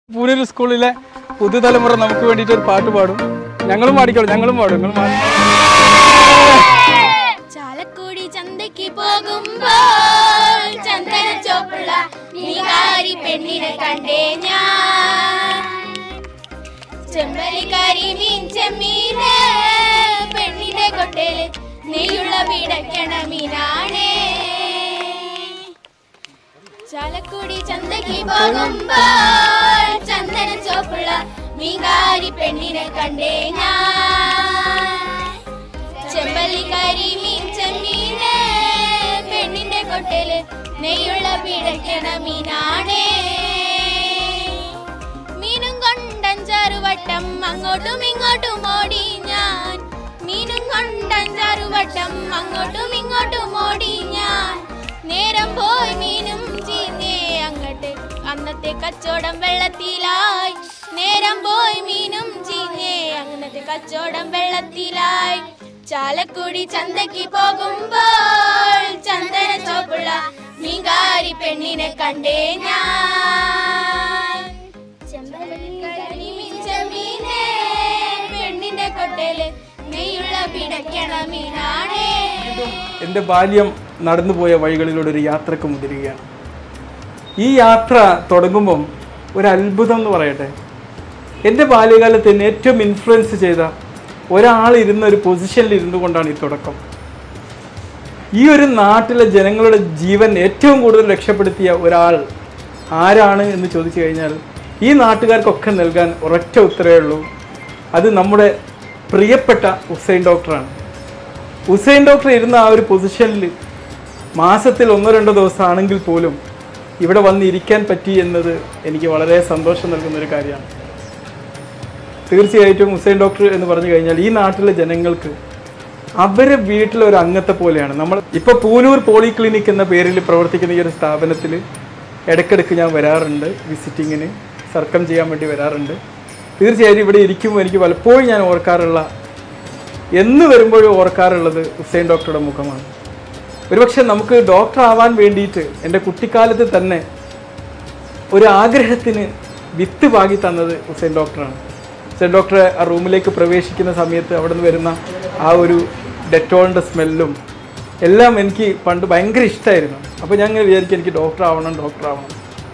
പൂനൂർ സ്കൂളിലെ പുതുതലമുറ നമുക്ക് വേണ്ടിയിട്ട് ഒരു പാട്ട് പാടും ഞങ്ങളും പാടിക്കോളൂ ഞങ്ങളും പാടും നിങ്ങൾ പാടി ചാലക്കുടി ചന്തയ്ക്ക് പോകുമ്പോൾ ചന്ദന ചോപ്പുള്ള നീകാരി പെണ്ണിനെ കണ്ടേ ഞാൻ ചെമ്പലിക്കാരി മീൻ ചെമ്മീന് പെണ്ണിന്റെ കൊട്ടേല് നെയ്യുള്ള പിടയ്ക്കണ മീനാണേ ചാലക്കുടി ചന്തയ്ക്ക് പോകുമ്പോൾ ചന്ദന ചോപ്പുള്ള മീകാരി പെണ്ണിനെ കണ്ടേ ഞാൻ ചെമ്പല്ലിക്കാരി മീൻ ചെമ്മീന് പെണ്ണിന്റെ കൊട്ടേല് നെയ്യുള്ള പിടയ്ക്കണ മീനാണേ മീനും കൊണ്ടഞ്ചാറു വട്ടം അങ്ങോട്ടും ഇങ്ങോട്ടും ഓടി ഞാൻ മീനും കൊണ്ടഞ്ചാറു വട്ടം അങ്ങോട്ടും ഇങ്ങോട്ടും ഓടി ഞാൻ നേരം പോയി മീനും ചീഞ്ഞേ അങ്ങട്ട് അന്നത്തെ കച്ചവടം വെള്ളത്തിലായി നേരം പോയി മീനും ചീഞ്ഞേ അന്നത്തെ കച്ചവടം വെള്ളത്തിലായി ചാലക്കുടി ചന്തയ്ക്ക് പോകുമ്പോൾ ചന്ദന ചോപ്പുള്ള മീങ്കാരി പെണ്ണിനെ കണ്ടേ ഞാൻ ചെമ്പല്ലി മീൻ ചെമ്മീനെ പെണ്ണിന്റെ കൊട്ടേല് നെയ്യുള്ള പിടയ്ക്കണ മീനാണേ എൻ്റെ ബാല്യം നടന്നുപോയ വഴികളിലൂടെ ഒരു യാത്രക്ക് മുതിരുകയാണ് ഈ യാത്ര തുടങ്ങുമ്പം ഒരു അത്ഭുതം എന്ന് പറയട്ടെ എൻ്റെ ബാല്യകാലത്ത് എന്നെ ഏറ്റവും ഇൻഫ്ലുവൻസ് ചെയ്ത ഒരാൾ ഇരുന്ന ഒരു പൊസിഷനിൽ ഇരുന്നു കൊണ്ടാണ് ഈ തുടക്കം ഈ ഒരു നാട്ടിലെ ജനങ്ങളുടെ ജീവൻ ഏറ്റവും കൂടുതൽ രക്ഷപ്പെടുത്തിയ ഒരാൾ ആരാണ് എന്ന് ചോദിച്ചു കഴിഞ്ഞാൽ ഈ നാട്ടുകാർക്കൊക്കെ നൽകാൻ ഒരൊറ്റ ഉത്തരവേ ഉള്ളൂ അത് നമ്മുടെ പ്രിയപ്പെട്ട ഹുസൈൻ ഡോക്ടറാണ് ഹുസൈൻ ഡോക്ടർ ഇരുന്ന ആ ഒരു പൊസിഷനിൽ മാസത്തിൽ ഒന്നോ രണ്ടോ ദിവസം ആണെങ്കിൽ പോലും ഇവിടെ വന്ന് ഇരിക്കാൻ പറ്റി എന്നത് എനിക്ക് വളരെ സന്തോഷം നൽകുന്ന ഒരു കാര്യമാണ് തീർച്ചയായിട്ടും ഹുസൈൻ ഡോക്ടർ എന്ന് പറഞ്ഞു കഴിഞ്ഞാൽ ഈ നാട്ടിലെ ജനങ്ങൾക്ക് അവരെ വീട്ടിലെ ഒരു അംഗത്തെ പോലെയാണ് നമ്മൾ ഇപ്പൊ പൂനൂർ പോളി ക്ലിനിക് എന്ന പേരിൽ പ്രവർത്തിക്കുന്ന ഈ ഒരു സ്ഥാപനത്തിൽ ഇടയ്ക്കിടയ്ക്ക് ഞാൻ വരാറുണ്ട് വിസിറ്റിങ്ങിന് സർക്കം ചെയ്യാൻ വേണ്ടി വരാറുണ്ട് തീർച്ചയായിട്ടും ഇവിടെ ഇരിക്കുമ്പോൾ എനിക്ക് പലപ്പോഴും ഞാൻ ഓർക്കാറുള്ള എന്ന് വരുമ്പോഴും ഓർക്കാറുള്ളത് ഹുസൈൻ ഡോക്ടറുടെ മുഖമാണ് ഒരുപക്ഷെ നമുക്ക് ഡോക്ടർ ആവാൻ വേണ്ടിയിട്ട് എൻ്റെ കുട്ടിക്കാലത്ത് തന്നെ ഒരു ആഗ്രഹത്തിന് വിത്ത് പാകി തന്നത് ഹുസൈൻ ഡോക്ടറാണ് ഹുസൈൻ ഡോക്ടർ ആ റൂമിലേക്ക് പ്രവേശിക്കുന്ന സമയത്ത് അവിടെ നിന്ന് വരുന്ന ആ ഒരു ഡെറ്റോളിൻ്റെ സ്മെല്ലും എല്ലാം എനിക്ക് പണ്ട് ഭയങ്കര ഇഷ്ടമായിരുന്നു അപ്പോൾ ഞാൻ ഇങ്ങനെ വിചാരിക്കും എനിക്ക് ഡോക്ടർ ആവണം ഡോക്ടർ ആവണം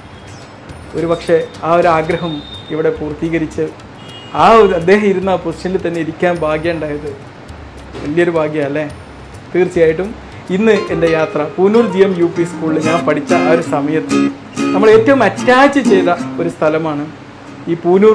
ഒരു പക്ഷേ ആ ഒരു ആഗ്രഹം ഇവിടെ പൂർത്തീകരിച്ച് ആ ഒരു അദ്ദേഹം ഇരുന്ന ആ പൊസിഷനിൽ തന്നെ ഇരിക്കാൻ ഭാഗ്യം ഉണ്ടായത് വലിയൊരു ഭാഗ്യമല്ലേ തീർച്ചയായിട്ടും ഇന്ന് എൻ്റെ യാത്ര Poonoor G M U P സ്കൂളിൽ ഞാൻ പഠിച്ച ആ ഒരു സമയത്ത് നമ്മൾ ഏറ്റവും അറ്റാച്ച് ചെയ്ത ഒരു സ്ഥലമാണ് ഈ പൂനൂർ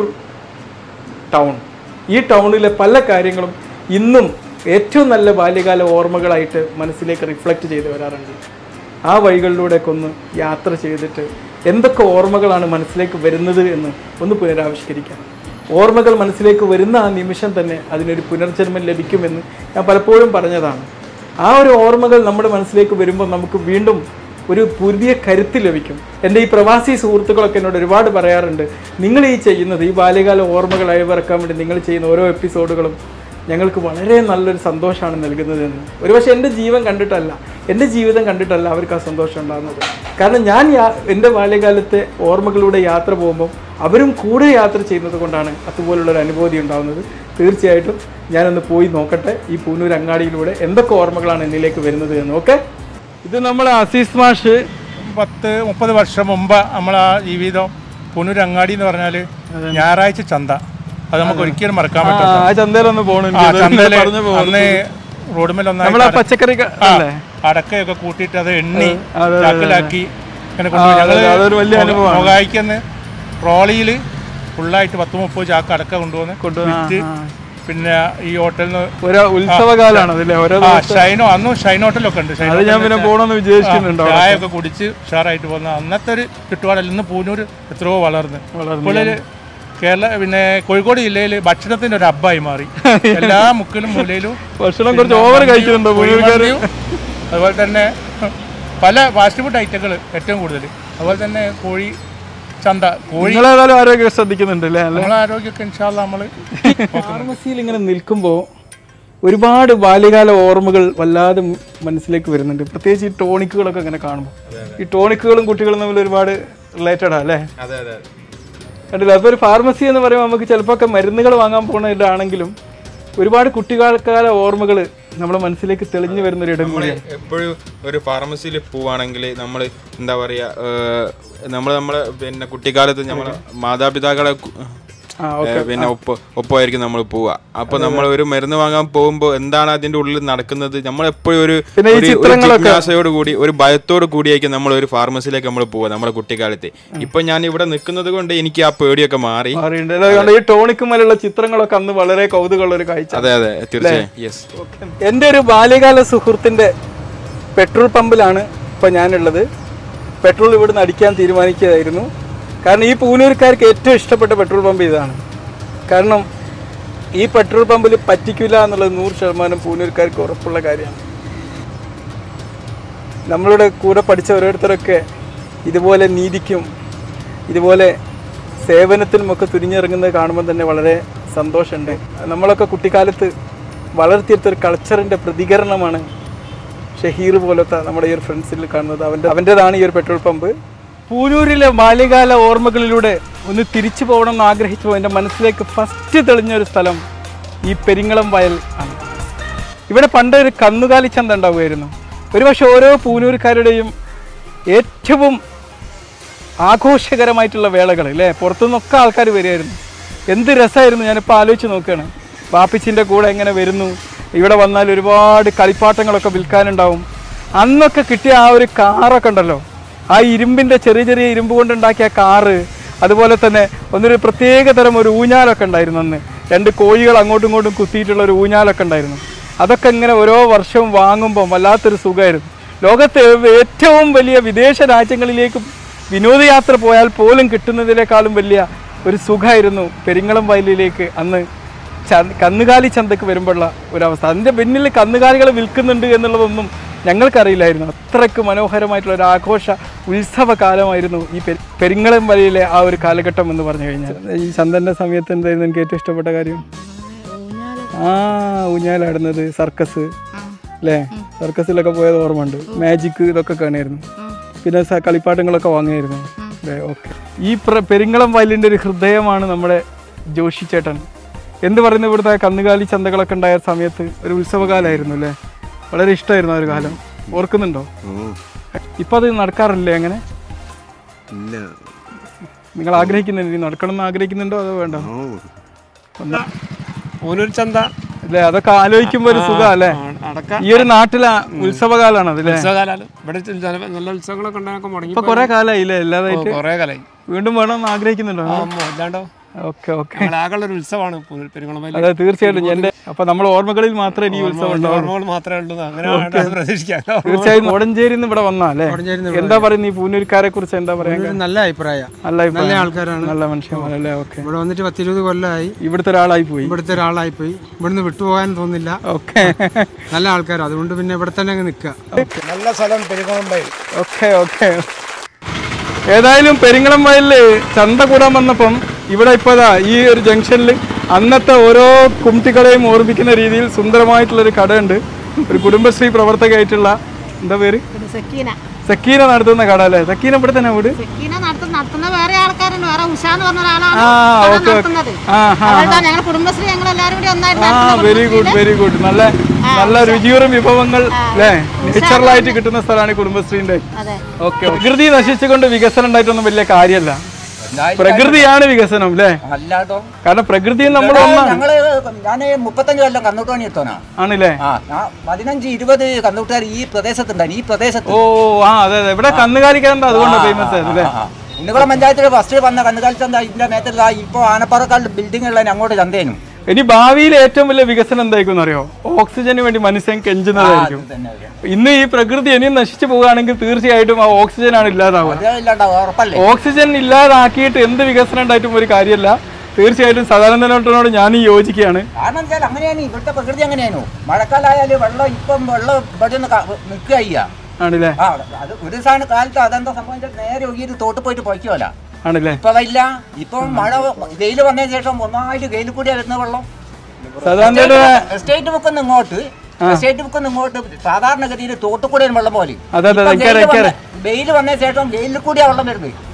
ടൗൺ ഈ ടൗണിലെ പല കാര്യങ്ങളും ഇന്നും ഏറ്റവും നല്ല ബാല്യകാല ഓർമ്മകളായിട്ട് മനസ്സിലേക്ക് റിഫ്ലക്റ്റ് ചെയ്ത് വരാറുണ്ട് ആ വഴികളിലൂടെയൊക്കെ ഒന്ന് യാത്ര ചെയ്തിട്ട് എന്തൊക്കെ ഓർമ്മകളാണ് മനസ്സിലേക്ക് വരുന്നത് എന്ന് ഒന്ന് പുനരാവിഷ്കരിക്കാം ഓർമ്മകൾ മനസ്സിലേക്ക് വരുന്ന ആ നിമിഷം തന്നെ അതിനൊരു പുനർജന്മം ലഭിക്കുമെന്ന് ഞാൻ പലപ്പോഴും പറഞ്ഞതാണ് ആ ഒരു ഓർമ്മകൾ നമ്മുടെ മനസ്സിലേക്ക് വരുമ്പോൾ നമുക്ക് വീണ്ടും ഒരു പുതിയ കരുത്ത് ലഭിക്കും എൻ്റെ ഈ പ്രവാസി സുഹൃത്തുക്കളൊക്കെ എന്നോട് ഒരുപാട് പറയാറുണ്ട് നിങ്ങൾ ഈ ചെയ്യുന്നത് ഈ ബാല്യകാല ഓർമ്മകൾ അയവിറക്കാൻ വേണ്ടി നിങ്ങൾ ചെയ്യുന്ന ഓരോ എപ്പിസോഡുകളും ഞങ്ങൾക്ക് വളരെ നല്ലൊരു സന്തോഷമാണ് നൽകുന്നതെന്ന് ഒരുപക്ഷെ എൻ്റെ ജീവൻ കണ്ടിട്ടല്ല എൻ്റെ ജീവിതം കണ്ടിട്ടല്ല അവർക്ക് ആ സന്തോഷം ഉണ്ടാകുന്നത് കാരണം ഞാൻ യാ എൻ്റെ ബാല്യകാലത്തെ ഓർമ്മകളിലൂടെ യാത്ര പോകുമ്പോൾ അവരും കൂടെ യാത്ര ചെയ്യുന്നത് കൊണ്ടാണ് അതുപോലുള്ളൊരു അനുഭൂതി ഉണ്ടാകുന്നത് തീർച്ചയായിട്ടും ഞാനൊന്ന് പോയി നോക്കട്ടെ ഈ പൂനൂർ അങ്ങാടിയിലൂടെ എന്തൊക്കെ ഓർമ്മകളാണ് എന്നിലേക്ക് വരുന്നത് എന്ന് ഓക്കെ ഇത് നമ്മൾ അസീസ് മാഷ് പത്ത് മുപ്പത് വർഷം മുമ്പ് നമ്മൾ ആ ജീവിതം പുനൂർ അങ്ങാടി എന്ന് പറഞ്ഞാൽ ഞായറാഴ്ച ചന്ത അത് നമുക്ക് ഒരിക്കലും മറക്കാൻ ആ, പറ്റില്ല ആ ചന്തയിലൊന്ന് പോകണം ആ ചന്തയില് പറഞ്ഞു അന്ന് റോഡുമേൽ നമ്മളെ ഒന്നായി പച്ചക്കറി ക- അല്ലേ അടക്കയൊക്കെ കൂട്ടിയിട്ട് അത് എണ്ണി അതെ, അതെ, ചാക്കിലാക്കി അങ്ങനെ ആ, കൊണ്ടുപോയി അതെ, ഞങ്ങള് അതൊരു വലിയ മൊക- അനുഭവമാണ്. മൊകായിക്കന്ന് ട്രോളിയിൽ ഫുള്ളായിട്ട് പത്ത് മുപ്പത് ചാക്ക് അടക്ക കൊണ്ടുവന്ന് കൊണ്ടുവന്ന്, വിറ്റ് ആ, പിന്നെ ഈ ഹോട്ടലിൽ നിന്ന് ഒരു ഉത്സവകാലാണ് അതില്ലേ ഓരോ ആ ഷൈനോ അന്നും ഷൈൻ ഹോട്ടലൊക്കെ ഉണ്ട് ഷൈൻ അത് ഞാൻ പിന്നെ ഹോട്ടലിൽ പോകണമെന്ന് വിചാരിക്കുന്നുണ്ടോ ചായ ഒക്കെ കുടിച്ച് ഉഷാറായിട്ട് പോകുന്ന അന്നത്തെ ഒരു ചുറ്റുപാടല്ല ഇന്ന് പൂനൂർ എത്രയോ വളർന്ന് വളർന്നു. ഇപ്പോൾ ഒരു കേരള പിന്നെ കോഴിക്കോട് ജില്ലയിൽ ഭക്ഷണത്തിന്റെ ഒരു ഹബ്ബായി മാറി എല്ലാ മുക്കിലും മൂലയിലും ഭക്ഷണം കുറച്ച് ഓവർ കഴിക്കുന്നുണ്ടോ പൂനൂർക്കാര് കുഴിമന്തിയും, അതുപോലെ തന്നെ പല ഫാസ്റ്റ് ഫുഡ് ഐറ്റങ്ങൾ ഏറ്റവും കൂടുതൽ അതുപോലെ തന്നെ കോഴി ചന്ത കോഴി നിങ്ങളേതായാലും ആരോഗ്യം ശ്രദ്ധിക്കുന്നുണ്ട് അല്ലേ അല്ലേ നമ്മളെ ആരോഗ്യമൊക്കെ ഇൻഷാല്ല നമ്മൾ ഫാർമസിയിൽ ഇങ്ങനെ നിൽക്കുമ്പോൾ ഒരുപാട് ബാല്യകാല ഓർമ്മകൾ വല്ലാതെ മ- മനസ്സിലേക്ക് വരുന്നുണ്ട് പ്രത്യേകിച്ച് ഈ ടോണിക്കുകളൊക്കെ ഇങ്ങനെ കാണുമ്പോൾ ഈ ടോണിക്കുകളും കുട്ടികളും തമ്മിൽ ഒരുപാട് റിലേറ്റഡാ അല്ലേ അതെ അതെ കണ്ടില്ല അപ്പോൾ ഒരു ഫാർമസി എന്ന് പറയുമ്പോൾ നമുക്ക് ചിലപ്പോൾ ഒക്കെ മരുന്നുകൾ വാങ്ങാൻ പോകുന്നതിലാണെങ്കിലും ഒരുപാട് കുട്ടികാല ഓർമ്മകൾ നമ്മുടെ മനസ്സിലേക്ക് തെളിഞ്ഞു വരുന്ന ഒരു ഇടം കൂടിയാണ് എപ്പോഴും ഒരു ഫാർമസിയിൽ പോവാണെങ്കിൽ നമ്മൾ എന്താ പറയാ നമ്മൾ നമ്മളെ പിന്നെ കുട്ടിക്കാലത്ത് നമ്മളെ മാതാപിതാക്കളെ കു- ആ ഏ, പിന്നെ ഒപ്പ് ഒപ്പമായിരിക്കും നമ്മൾ പോവുക അപ്പൊ നമ്മൾ ഒരു മരുന്ന് വാങ്ങാൻ പോകുമ്പോൾ എന്താണ് അതിന്റെ ഉള്ളിൽ നടക്കുന്നത് നമ്മൾ എപ്പോഴും ഒരു പിന്നെ ഈ ഒരു- ഒരു ചിത്രങ്ങളൊക്കെ- ജിജ്ഞാസയോട് കൂടി ഒരു ഭയത്തോട് കൂടിയായിരിക്കും നമ്മൾ ഒരു ഫാർമസിയിലേക്ക് നമ്മൾ പോവുക നമ്മുടെ കുട്ടിക്കാലത്ത് ഇപ്പൊ ഞാൻ ഇവിടെ നിൽക്കുന്നത് കൊണ്ട് എനിക്ക് ആ പേടിയൊക്കെ മാറി മാറിയിട്ടുണ്ട് അതുകൊണ്ട് ഈ ടോണിക്ക് മേലുള്ള ചിത്രങ്ങളൊക്കെ അന്ന് വളരെ കൗതുകമുള്ള ഒരു കാഴ്ച അതെ അതെ തീർച്ചയായും യെസ് എൻ്റെ ഒരു ബാല്യകാല സുഹൃത്തിൻ്റെ പെട്രോൾ പമ്പിലാണ് ഇപ്പോൾ ഞാനുള്ളത് പെട്രോൾ ഇവിടുന്ന് അടിക്കാൻ തീരുമാനിക്കുകയായിരുന്നു കാരണം ഈ പൂനൂർക്കാർക്ക് ഏറ്റവും ഇഷ്ടപ്പെട്ട പെട്രോൾ പമ്പ് ഇതാണ് കാരണം ഈ പെട്രോൾ പമ്പിൽ പറ്റിക്കില്ല എന്നുള്ളത് നൂറ് ശതമാനം പൂനൂർക്കാർക്ക് ഉറപ്പുള്ള കാര്യമാണ് നമ്മളുടെ കൂടെ പഠിച്ച ഓരോരുത്തരൊക്കെ ഇതുപോലെ നീതിക്കും ഇതുപോലെ സേവനത്തിനുമൊക്കെ തുനിഞ്ഞിറങ്ങുന്നത് കാണുമ്പോൾ തന്നെ വളരെ സന്തോഷമുണ്ട് നമ്മളൊക്കെ കുട്ടിക്കാലത്ത് വളർത്തിയെടുത്തൊരു കൾച്ചറിൻ്റെ പ്രതികരണമാണ് ഷഹീർ പോലത്തെ നമ്മുടെ ഈ ഒരു ഫ്രണ്ട്സിൽ കാണുന്നത് അവൻ്റെ അവൻ്റെതാണ് ഈ ഒരു പെട്രോൾ പമ്പ് പൂനൂരിലെ ബാല്യകാല ഓർമ്മകളിലൂടെ ഒന്ന് തിരിച്ചു പോകണം എന്ന് ആഗ്രഹിച്ചു എൻ്റെ മനസ്സിലേക്ക് ഫസ്റ്റ് തെളിഞ്ഞ ഒരു സ്ഥലം ഈ പെരിങ്ങളം വയൽ ആണ് ഇവിടെ പണ്ട് ഒരു കന്നുകാലി ചന്ത ഉണ്ടാവുമായിരുന്നു ഒരുപക്ഷെ ഓരോ പൂനൂർക്കാരുടെയും ഏറ്റവും ആഘോഷകരമായിട്ടുള്ള വേളകൾ അല്ലേ പുറത്തുനിന്നൊക്കെ ആൾക്കാർ വരികയായിരുന്നു എന്ത് രസമായിരുന്നു ഞാനിപ്പോൾ ആലോചിച്ച് നോക്കുകയാണ് ബാപ്പിച്ചിൻ്റെ കൂടെ എങ്ങനെ വരുന്നു ഇവിടെ വന്നാൽ ഒരുപാട് കളിപ്പാട്ടങ്ങളൊക്കെ വിൽക്കാനുണ്ടാവും അന്നൊക്കെ കിട്ടിയ ആ ഒരു കാറൊക്കെ ഉണ്ടല്ലോ ആ ഇരുമ്പിൻ്റെ ചെറിയ ചെറിയ ഇരുമ്പ് കൊണ്ടുണ്ടാക്കിയ കാറ് അതുപോലെ തന്നെ ഒന്നൊരു പ്രത്യേക തരം ഒരു ഊഞ്ഞാലൊക്കെ ഉണ്ടായിരുന്നു അന്ന് രണ്ട് കോഴികൾ അങ്ങോട്ടും ഇങ്ങോട്ടും കുത്തിയിട്ടുള്ള ഒരു ഊഞ്ഞാലൊക്കെ ഉണ്ടായിരുന്നു അതൊക്കെ ഇങ്ങനെ ഓരോ വർഷവും വാങ്ങുമ്പോൾ വല്ലാത്തൊരു സുഖമായിരുന്നു ലോകത്തെ ഏറ്റവും വലിയ വിദേശ രാജ്യങ്ങളിലേക്ക് വിനോദയാത്ര പോയാൽ പോലും കിട്ടുന്നതിനേക്കാളും വലിയ ഒരു സുഖമായിരുന്നു പെരിങ്ങളം വയലിലേക്ക് അന്ന് ച- കന്നുകാലി ചന്തക്ക് വരുമ്പോഴുള്ള ഒരവസ്ഥ അതിൻ്റെ പിന്നിൽ കന്നുകാലികൾ വിൽക്കുന്നുണ്ട് എന്നുള്ളതൊന്നും ഞങ്ങൾക്കറിയില്ലായിരുന്നു അത്രയ്ക്ക് മനോഹരമായിട്ടുള്ള ഒരു ആഘോഷ ഉത്സവ കാലമായിരുന്നു ഈ പെരി- പെരിങ്ങളം വയലിലെ ആ ഒരു കാലഘട്ടം എന്ന് പറഞ്ഞു കഴിഞ്ഞാൽ ഈ ചന്തൻ്റെ സമയത്ത് എന്തായിരുന്നു എനിക്ക് ഏറ്റവും ഇഷ്ടപ്പെട്ട കാര്യം ആ ഊഞ്ഞാലാടുന്നത് സർക്കസ് അല്ലേ സർക്കസിലൊക്കെ പോയത് ഓർമ്മയുണ്ട് മാജിക് ഇതൊക്കെ കാണുമായിരുന്നു പിന്നെ സ- കളിപ്പാട്ടങ്ങളൊക്കെ വാങ്ങിയായിരുന്നു അല്ലേ ഓക്കെ ഈ പ്ര പെരിങ്ങളം വയലിൻ്റെ ഒരു ഹൃദയമാണ് നമ്മുടെ ജോഷി ചേട്ടൻ എന്ത് പറയുന്നു ഇവിടുത്തെ കന്നുകാലി ചന്തകളൊക്കെ ഉണ്ടായ സമയത്ത് ഒരു ഉത്സവകാലമായിരുന്നു അല്ലേ വളരെ ഇഷ്ടമായിരുന്നു ആ ഒരു കാലം ഓർക്കുന്നുണ്ടോ ഇപ്പം അത് നടക്കാറില്ലേ അങ്ങനെ ഇല്ല നിങ്ങൾ ആഗ്രഹിക്കുന്നുണ്ട് നടക്കണം എന്ന് ആഗ്രഹിക്കുന്നുണ്ടോ അതോ വേണ്ടോ ഒന്ന് പൂനൂർ ചന്ത അല്ലേ അതൊക്കെ ആലോചിക്കുമ്പോൾ ഒരു സുഖം അല്ലേ അടക്ക ഈ ഒരു നാട്ടിലെ ഉത്സവകാലാണ് അത് അല്ലേ ഉത്സവകാലം ഇവിടെ ജന- നല്ല ഉത്സവങ്ങളൊക്കെ ഉണ്ടാകാൻ മുടങ്ങി ഇപ്പൊ കുറെ കാലമായില്ലേ അല്ലാതായിട്ട് കുറെ കാലായി വീണ്ടും വേണമെന്ന് ആഗ്രഹിക്കുന്നുണ്ടോ അമ്മോ, അല്ലാണ്ടോ ഓക്കെ ഓക്കെ ആകെയുള്ള ഒരു ഉത്സവമാണ് പൂനൂർ പെരുങ്ങളമയിൽ അതെ തീർച്ചയായിട്ടും എന്റെ അപ്പൊ നമ്മുടെ ഓർമ്മകളിൽ മാത്രമേ ഈ ഉത്സവം ഉണ്ടാവുള്ളൂ ഓർമ്മകൾ മാത്രമേ ഉള്ളൂ അങ്ങനെ വേണ്ട പ്രതീക്ഷിക്കാം തീർച്ചയായും ഓടഞ്ചേരി ഇവിടെ വന്നാ അല്ലേ എന്താ പറയുന്നത് ഈ പൂനൂർക്കാരെ കുറിച്ച് എന്താ പറയാ നല്ല അഭിപ്രായം നല്ല അഭിപ്രായം. നല്ല ആൾക്കാരാണ്. നല്ല മനുഷ്യന്മാരല്ലേ ഓക്കെ ഇവിടെ വന്നിട്ട് പത്തിരുപത് കൊല്ലമായി ഇവിടുത്തെ ഒരാളായി പോയി ഇവിടുത്തെ ഒരാളായി പോയി ഇവിടുന്ന് വിട്ടുപോകാൻ തോന്നില്ല ഓക്കെ നല്ല ആൾക്കാർ അതുകൊണ്ട് പിന്നെ ഇവിടെ തന്നെ അങ്ങ് നിൽക്കുക നല്ല സ്ഥലം പെരുങ്ങളമ്പൈ ഓക്കെ ഓക്കെ ഏതായാലും പെരിങ്ങളം വയലില് ചന്ത കൂടാൻ വന്നപ്പം ഇവിടെ ഇപ്പൊ ദാ ഈ ഒരു ജംഗ്ഷനിൽ അന്നത്തെ ഓരോ കുട്ടികളെയും ഓർമ്മിക്കുന്ന രീതിയിൽ സുന്ദരമായിട്ടുള്ളൊരു കടയുണ്ട് ഒരു കുടുംബശ്രീ പ്രവർത്തകയായിട്ടുള്ള എന്താ പേര് സെക്കീന സക്കീന നടത്തുന്ന കട അല്ലേ സക്കീന ഇവിടെ തന്നെ വീട് സെക്കീന നടത്തുന്ന നടത്തുന്ന വേറെ ആൾക്കാരുണ്ട് വേറെ ഉഷ എന്ന് പറഞ്ഞ ഒരാളാണ് ആ കട ഓക്കെ നടത്തുന്നത് ആ ഹാ അവളുടെ ഞങ്ങൾ കുടുംബശ്രീ ഞങ്ങൾ എല്ലാവരും കൂടി ഒന്നായിട്ട് ആ നടത്തുന്ന വെരി ഗുഡ് കുടുംബശ്രീയില് വെരി ഗുഡ് നല്ല നല്ല രുചിയൂറും വിഭവങ്ങൾ അല്ലേ നേച്ചറലായിട്ട് കിട്ടുന്ന സ്ഥലമാണ് ഈ കുടുംബശ്രീന്റെ അതെ ഓക്കെ പ്രകൃതി നശിച്ചുകൊണ്ട് വികസനം ഉണ്ടായിട്ടൊന്നും വലിയ കാര്യമല്ല പ്രകൃതിയാണ് വികസനം അല്ലേ അല്ലാട്ടോ കാരണം പ്രകൃതിയും നമ്മൾ ഒന്നാണ് ഞങ്ങള് ഞാൻ മുപ്പത്തഞ്ച് കൊല്ലം കന്നൂട്ട് പണി എത്തോനാ ആണല്ലേ ആ ഞാൻ പതിനഞ്ച് ഇരുപത് കന്നൂട്ടുകാർ ഈ പ്രദേശത്തുണ്ടായി ഈ പ്രദേശത്ത് ഓ ആ അതെ അതെ ഇവിടെ കന്നുകാലിക്കാരൻ്റെ അതുകൊണ്ട് ഫേമസ് ആയത് അല്ലേ ഉണ്ണിക്കുളം പഞ്ചായത്തിൽ ഫസ്റ്റ് വന്ന കന്നുകാലി ചന്ത ഇതിന്റെ മേത്തിൽ ഇപ്പൊ ആനപ്പാറക്കാട് ബിൽഡിംഗ് ഉള്ളതിന് അങ്ങോട്ട് ചന്തേനും ഇനി ഭാവിയിൽ ഏറ്റവും വലിയ വികസനം എന്തായിരിക്കും അറിയോ ഓക്സിജന് വേണ്ടി മനുഷ്യൻ കെഞ്ചുന്നതായിരിക്കും ഇന്ന് ഈ പ്രകൃതി ഇനിയും നശിച്ചു പോവുകയാണെങ്കിൽ തീർച്ചയായിട്ടും ആ ഓക്സിജൻ ആണ് ഇല്ലാതാവുക അത് ഇല്ലാണ്ടാവും ഉറപ്പല്ലേ ഓക്സിജൻ ഇല്ലാതാക്കിയിട്ട് എന്ത് വികസനം ഉണ്ടായിട്ടും ഒരു കാര്യമല്ല തീർച്ചയായിട്ടും സദാനന്ദനോട് ഞാൻ ഈ യോജിക്കുകയാണ് കാരണം വെച്ചാൽ അങ്ങനെയാണ് ഇവിടുത്തെ പ്രകൃതി അങ്ങനെയായിരുന്നു മഴക്കാലമായാലും വെള്ളം ഇപ്പം വെള്ളം ഇവിടെ നിന്ന് നിൽക്കുക ചെയ്യാ ആണല്ലേ ആ അത് ഒരു സാധനം കാലത്ത് അതെന്താ സംഭവിച്ചാൽ നേരെ ഒഴുകിയിട്ട് തോട്ട് പോയിട്ട് പൊയ്ക്കുമല്ല ആണല്ലേ ഇപ്പൊ അതില്ല ഇപ്പൊ മഴ വെയിൽ വന്നതിന് ശേഷം ഒന്നായിട്ട് വെയിൽ കൂടിയാ വരുന്ന വെള്ളം സദാനന്ദന്റെ എസ്റ്റേറ്റ് ബുക്കിന്ന് ഇങ്ങോട്ട് എസ്റ്റേറ്റ് ബുക്കിന്ന് ഇങ്ങോട്ട് സാധാരണഗതിയിൽ തോട്ടുകൂടെയാണ് വെള്ളം പോലെ അതെ, അതെ, എനിക്കറിയാം, എനിക്കറിയാം. വെയിൽ വന്ന ശേഷം വെയിലിൽ കൂടിയാ വെള്ളം വരുന്നത്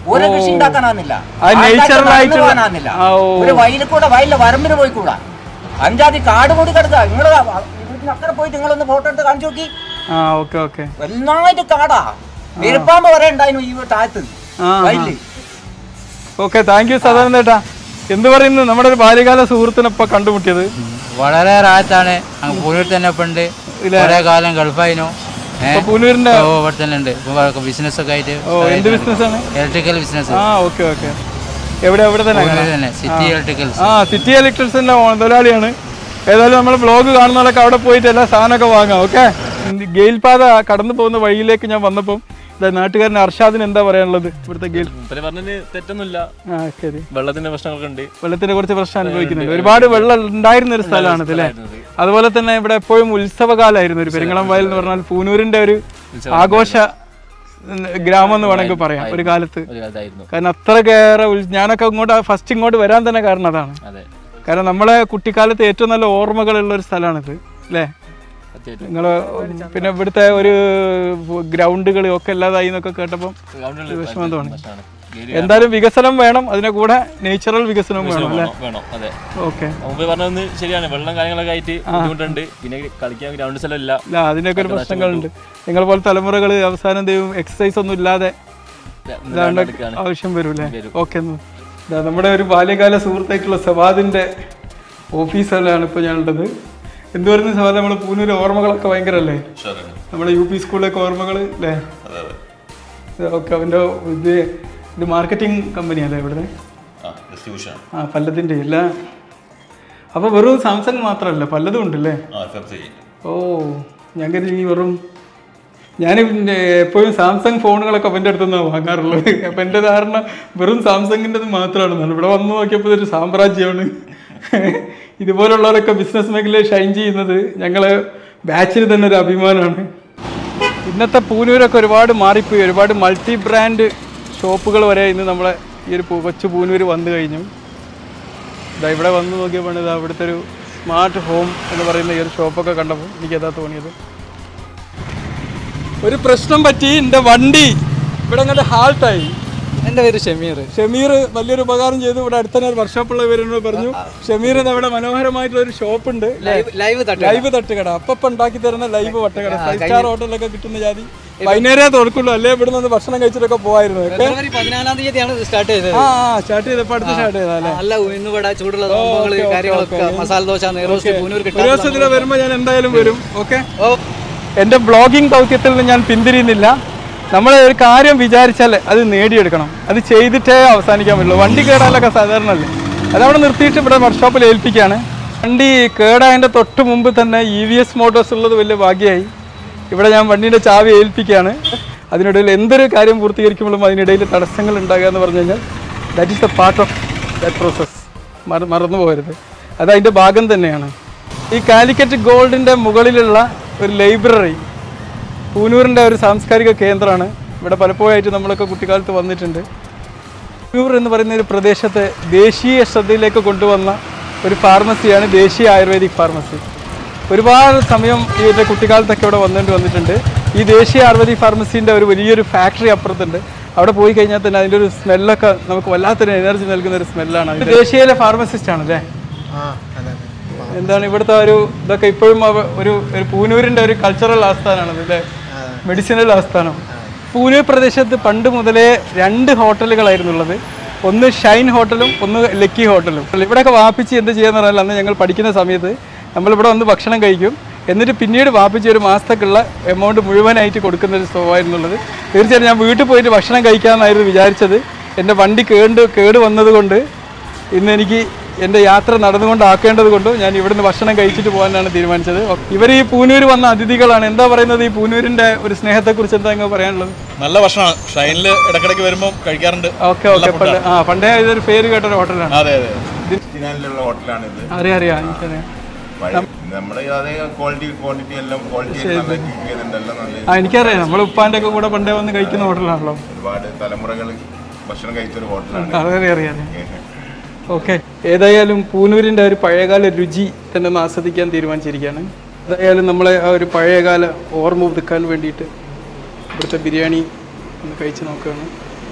ഒരു കൃഷി ഉണ്ടാക്കാനാകുന്നില്ല ആ ആൾക്കാർക്ക് natural നടന്നു ആയിട്ടുള്ള- പോകാനാകുന്നില്ല ആ, ഓ. ഒരു വയലിൽ കൂടെ വയലിലെ വരമ്പിന് പോയിക്കൂടാ അഞ്ചാതി കാട് കൂടി കിടക്കുക നിങ്ങൾ വീട്ടിനക്കരെ പോയിട്ട് നിങ്ങളൊന്ന് ഫോട്ടോ എടുത്ത് കാണിച്ചു നോക്കി ആ ഓക്കെ ഓക്കെ വലുതായിട്ട് കാടാ പെരുപ്പാമ്പ് വരെ ഉണ്ടായിരുന്നു ഈ താഴത്ത് ആ, ആ. വയലില് ഓക്കെ താങ്ക് യു സദാനന്ദ ഏട്ടാ എന്ത് പറയുന്നു നമ്മുടെ ഒരു ബാല്യകാല സുഹൃത്തിനൊപ്പം കണ്ടുമുട്ടിയത് വളരെ റാത്താണ് അങ്ങ് പൂനൂർ തന്നെ ഇപ്പം ഉണ്ട് കുറെ കാലം ഗൾഫായിരുന്നു ഇപ്പൊ പൂനൂരിന്റെ ഓ ഇവിടെ തന്നെ ഉണ്ട് ഇപ്പൊ ബിസിനസ് ഒക്കെ ആയിട്ട് ഓ എന്ത് ബിസിനസ് ആണ് ഇലക്ട്രിക്കൽ ബിസിനസ് ആ ഓക്കെ ഓക്കെ എവിടെ എവിടെ തന്നെ പൂനൂർ തന്നെ സിറ്റി ഇലക്ട്രിക്കൽസ് ആ സിറ്റി ഇലക്ട്രിക്സിന്റെ മുതലാളിയാണ് ഏതായാലും നമ്മൾ ബ്ലോഗ് കാണുന്നവരൊക്കെ അവിടെ പോയിട്ട് എല്ലാ സാധനമൊക്കെ വാങ്ങാം ഓക്കെ ഗെയിൽ പാത കടന്നു പോകുന്ന വഴിയിലേക്ക് ഞാൻ വന്നപ്പം ദാ നാട്ടുകാരൻ അർഷാദിന് എന്താ പറയാനുള്ളത് ഇവിടുത്തെ ഗെയിൽ പറഞ്ഞതിന് തെറ്റൊന്നുമില്ല ആ ശരി വെള്ളത്തിന്റെ പ്രശ്നങ്ങളൊക്കെ ഉണ്ട് വെള്ളത്തിന്റെ കുറച്ച് പ്രശ്നം അനുഭവിക്കുന്നുണ്ട് ഒരുപാട് വെള്ളം ഉണ്ടായിരുന്ന ഒരു സ്ഥലമാണ് ഇത് അല്ലേ അതുപോലെ തന്നെ ഇവിടെ എപ്പോഴും ഉത്സവകാലമായിരുന്നു ഒരു പെരിങ്ങളം വയൽ എന്ന് പറഞ്ഞാൽ പൂനൂരിന്റെ ഒരു ആഘോഷ ഉം, ഗ്രാമം എന്ന് വേണമെങ്കിൽ പറയാം ഒരു കാലത്ത് ഒരു കാലത്തായിരുന്നു കാരണം അത്രയേറെ ഉൽ- ഞാനൊക്കെ ഇങ്ങോട്ട് ഫസ്റ്റ് ഇങ്ങോട്ട് വരാൻ തന്നെ കാരണം അതാണ് അതെ കാരണം നമ്മളെ കുട്ടിക്കാലത്ത് ഏറ്റവും നല്ല ഓർമ്മകളുള്ള ഒരു സ്ഥലമാണിത് അല്ലേ സത്യമായിട്ടും നിങ്ങൾ പിന്നെ ഇവിടുത്തെ ഒരു ഗ്രൗണ്ടുകൾ ഒക്കെ ഇല്ലാതായി എന്നൊക്കെ കേട്ടപ്പം ഗ്രൗണ്ടിൽ വിഷമം തോന്നി പ്രശ്നമാണ് എന്തായാലും വികസനം വേണം അതിനെ കൂടെ നേച്ചുറൽ വികസനവും വേണം അല്ലേ വേണം, വേണം അതെ ഓക്കെ മുമ്പ് പറഞ്ഞത് ശരിയാണ് വെള്ളം കാര്യങ്ങളൊക്കെ ആയിട്ട് ബുദ്ധിമുട്ടുണ്ട് പിന്നെ കളിക്കാൻ ഗ്രൗണ്ട് സ്ഥലം ഇല്ല ഇല്ല അതിനൊക്കെ ഒരു പ്രശ്നങ്ങളുണ്ട് നിങ്ങൾ പോലെ തലമുറകൾ അവസാനം ദൈവം എക്സസൈസ് ഒന്നും ഇല്ലാതെ ഇതാണ്ട് എടുക്കുകയാണ്. ആവശ്യം വരൂലേ ഓക്കെ നമ്മുടെ ഒരു ബാല്യകാല സുഹൃത്തായിട്ടുള്ള സവാദിന്റെ ഓഫീസിലാണ് ഇപ്പോൾ ഞാനുള്ളത് എന്ത് പറയുന്നത് സവാദ് നമ്മളെ പൂനൂർ ഓർമ്മകളൊക്കെ ഭയങ്കര അല്ലേ നമ്മുടെ യു പി സ്കൂളിലൊക്കെ ഓർമ്മകൾ അല്ലേ ഓക്കെ അവൻ്റെ ഇത് ഇത് മാർക്കറ്റിംഗ് കമ്പനിയല്ലേ ഇവിടുത്തെ ആ പല്ലതിൻ്റെ ഇല്ല അപ്പോൾ വെറും സാംസങ് മാത്രമല്ല പലതും ഉണ്ടല്ലേ ഓ ഞാൻ കരുതി ഈ വെറും ഞാൻ എപ്പോഴും സാംസങ് ഫോണുകളൊക്കെ അവൻ്റെ അടുത്ത് നിന്നാണ് വാങ്ങാറുള്ളത് അപ്പം എൻ്റെ ധാരണ വെറും സാംസങ്ങിൻ്റെത് മാത്രമാണ് ഇവിടെ വന്ന് നോക്കിയപ്പോൾ ഇതൊരു സാമ്രാജ്യമാണ് ഇതുപോലുള്ളവരൊക്കെ ബിസിനസ് മേഖലയിൽ ഷൈൻ ചെയ്യുന്നത് ഞങ്ങൾ ബാച്ചിന് തന്നെ ഒരു അഭിമാനമാണ് ഇന്നത്തെ പൂനൂരൊക്കെ ഒരുപാട് മാറിപ്പോയി ഒരുപാട് മൾട്ടി ബ്രാൻഡ് ഷോപ്പുകൾ വരെ ഇന്ന് നമ്മളെ ഈ ഒരു പൂ- കൊച്ചു പൂനൂർ വന്നു കഴിഞ്ഞു ഇതാ ഇവിടെ വന്ന് നോക്കിയപ്പോൾ ഇതാ ഇവിടുത്തെ ഒരു സ്മാർട്ട് ഹോം എന്ന് പറയുന്ന ഈ ഒരു ഷോപ്പൊക്കെ കണ്ടപ്പോൾ എനിക്കതാ തോന്നിയത് ഒരു പ്രശ്നം പറ്റി എൻ്റെ വണ്ടി ഇവിടെ അങ്ങോട്ട് ഹാൾട്ടായി എൻ്റെ പേര് ഷമീർ ഷമീർ വലിയൊരു ഉപകാരം ചെയ്തു ഇവിടെ അടുത്തന്നെ ഒരു വർക്ക്ഷോപ്പുള്ള പേരെന്നോട് പറഞ്ഞു ഷമീർ അവിടെ മനോഹരമായിട്ടുള്ള ഒരു ഷോപ്പ് ഉണ്ട് ലൈവ് തട്ട് ലൈവ് തട്ടുകട അപ്പൊ ഉണ്ടാക്കി തരുന്ന ലൈവ് വട്ടുകട ഫൈവ് സ്റ്റാർ ഹോട്ടലൊക്കെ കിട്ടുന്ന ജാതി വൈകുന്നേരം തുറക്കുള്ളൂ അല്ലേ ഇവിടെ നിന്ന് ഭക്ഷണം കഴിച്ചിട്ടൊക്കെ പോവായിരുന്നു ഒക്കെ ഫെബ്രുവരി പതിനാലാം തീയതിയാണ് ഇത് സ്റ്റാർട്ട് ചെയ്തത് ആ സ്റ്റാർട്ട് ചെയ്തപ്പോ അടുത്ത് സ്റ്റാർട്ട് ചെയ്താ അല്ലേ നല്ല ഉഴുന്നുവട ചൂടുള്ള സംഭവങ്ങൾ ഓക്കേ, ഓക്കേ, കാര്യങ്ങളൊക്കെ ഓക്കേ. മസാല ദോശ നെയ്റോസ്റ്റ് പൂനൂർ ഒരു കിട്ടാൻ ദിവസം ഇതിലെ വരുമ്പോ ഞാൻ എന്തായാലും വരും ഓക്കെ എന്റെ ബ്ലോഗിംഗ് ദൗത്യത്തിൽ നിന്ന് ഞാൻ പിന്തിരിയുന്നില്ല നമ്മൾ ഒരു കാര്യം വിചാരിച്ചാൽ അത് നേടിയെടുക്കണം അത് ചെയ്തിട്ടേ അവസാനിക്കാൻ പറ്റുള്ളൂ വണ്ടി കേടാലൊക്കെ സാധാരണ അല്ലേ അതവിടെ നിർത്തിയിട്ട് ഇവിടെ വർക്ക്ഷോപ്പിൽ ഏൽപ്പിക്കുകയാണ് വണ്ടി കേടായതിൻ്റെ തൊട്ട് മുമ്പ് തന്നെ ഇ വി എസ് മോട്ടോഴ്സ് ഉള്ളത് വലിയ ഭാഗ്യമായി ഇവിടെ ഞാൻ വണ്ടീൻ്റെ ചാവി ഏൽപ്പിക്കുകയാണ് അതിനിടയിൽ എന്തൊരു കാര്യം പൂർത്തീകരിക്കുമ്പോഴും അതിനിടയിൽ തടസ്സങ്ങൾ ഉണ്ടാകുക എന്ന് പറഞ്ഞു കഴിഞ്ഞാൽ that is the part of that process മറ മറന്നു പോകരുത് അത് അതിൻ്റെ ഭാഗം തന്നെയാണ് ഈ കാലിക്കറ്റ് ഗോൾഡിൻ്റെ മുകളിലുള്ള ഒരു ലൈബ്രറി പൂനൂരിൻ്റെ ഒരു സാംസ്കാരിക കേന്ദ്രമാണ് ഇവിടെ പലപ്പോഴായിട്ട് നമ്മളൊക്കെ കുട്ടിക്കാലത്ത് വന്നിട്ടുണ്ട് പൂനൂർ എന്ന് പറയുന്ന ഒരു പ്രദേശത്തെ ദേശീയ ശ്രദ്ധയിലേക്ക് കൊണ്ടുവന്ന ഒരു ഫാർമസിയാണ് ദേശീയ ആയുർവേദിക് ഫാർമസി ഒരുപാട് സമയം ഈ എൻ്റെ കുട്ടിക്കാലത്തൊക്കെ ഇവിടെ വന്നിട്ട് വന്നിട്ടുണ്ട് ഈ ദേശീയ ആയുർവേദിക് ഫാർമസീൻ്റെ ഒരു വലിയൊരു ഫാക്ടറി അപ്പുറത്തുണ്ട് അവിടെ പോയി കഴിഞ്ഞാൽ തന്നെ അതിൻ്റെ ഒരു സ്മെല്ലൊക്കെ നമുക്ക് വല്ലാത്തൊരു എനർജി നൽകുന്ന ഒരു സ്മെല്ലാണ് ദേശീയയിലെ ഫാർമസിസ്റ്റ് ആണല്ലേ എന്താണ് ഇവിടുത്തെ ഒരു ഇതൊക്കെ ഇപ്പോഴും അവ- ഒരു ഒരു പൂനൂരിന്റെ ഒരു കൾച്ചറൽ ആസ്ഥാനമാണ് അല്ലേ മെഡിസിനൽ ആസ്ഥാനം പൂനൂർ പ്രദേശത്ത് പണ്ട് മുതലേ രണ്ട് ഹോട്ടലുകളായിരുന്നു ഉള്ളത് ഒന്ന് ഷൈൻ ഹോട്ടലും ഒന്ന് ലക്കി ഹോട്ടലും ഇവിടെയൊക്കെ വാപ്പിച്ച് എന്ത് ചെയ്യാന്ന് പറഞ്ഞാൽ അന്ന് ഞങ്ങൾ പഠിക്കുന്ന സമയത്ത് നമ്മളിവിടെ വന്ന് ഭക്ഷണം കഴിക്കും എന്നിട്ട് പിന്നീട് വാപ്പിച്ച് ഒരു മാസത്തേക്കുള്ള എമൗണ്ട് മുഴുവനായിട്ട് കൊടുക്കുന്ന ഒരു സ്വഭാവമായിരുന്നുള്ളത് തീർച്ചയായും ഞാൻ വീട്ടിൽ പോയിട്ട് ഭക്ഷണം കഴിക്കാമെന്നായിരുന്നു വിചാരിച്ചത് എൻ്റെ വണ്ടി കേട് കേട് വന്നതുകൊണ്ട് ഇന്ന് എനിക്ക് എൻ്റെ യാത്ര നടന്നുകൊണ്ട് ആക്കേണ്ടത് കൊണ്ട് ഞാൻ ഇവിടുന്ന് ഭക്ഷണം കഴിച്ചിട്ട് പോകാനാണ് തീരുമാനിച്ചത് ഇവർ ഈ പൂനൂർ വന്ന അതിഥികളാണ് എന്താ പറയുന്നത് ഈ പൂനൂരിൻ്റെ ഒരു സ്നേഹത്തെക്കുറിച്ച് എന്താ നിങ്ങൾ പറയാനുള്ളത് നല്ല ഭക്ഷണമാണ് ഷൈനിൽ ഇടക്കിടക്ക് വരുമ്പോൾ കഴിക്കാറുണ്ട് ഓക്കെ ഓക്കെ പണ്ട് ആ പണ്ടേ ഇതൊരു പേര് കേട്ടൊരു ഹോട്ടലാണ് അതെ അതെ ഇതിനുള്ള ഹോട്ടലാണ് ഇത് അറിയാം അറിയാം എനിക്കറിയാം നമ്മുടെ അതേ ക്വാളിറ്റി ക്വാണ്ടിറ്റി എല്ലാം ക്വാളിറ്റി നല്ല keep ചെയ്യുന്നുണ്ട് എല്ലാം നല്ല ആ എനിക്കറിയാം നമ്മൾ ഉപ്പാൻ്റെ ഒക്കെ കൂടെ പണ്ടേ വന്ന് കഴിക്കുന്ന ഹോട്ടലാണല്ലോ ഒരുപാട് തലമുറകൾ ഭക്ഷണം കഴിച്ച ഒരു ഹോട്ടലാണ് അറിയാം അറിയാം അറിയാം ഓക്കെ ഏതായാലും പൂനൂരിൻ്റെ ഒരു പഴയകാല രുചി തന്നെ ഒന്ന് ആസ്വദിക്കാൻ തീരുമാനിച്ചിരിക്കുകയാണ് ഏതായാലും നമ്മളെ ആ ഒരു പഴയകാല ഓർമ്മ പുതുക്കാൻ വേണ്ടിയിട്ട് ഇവിടുത്തെ ബിരിയാണി ഒന്ന് കഴിച്ച് നോക്കുകയാണ്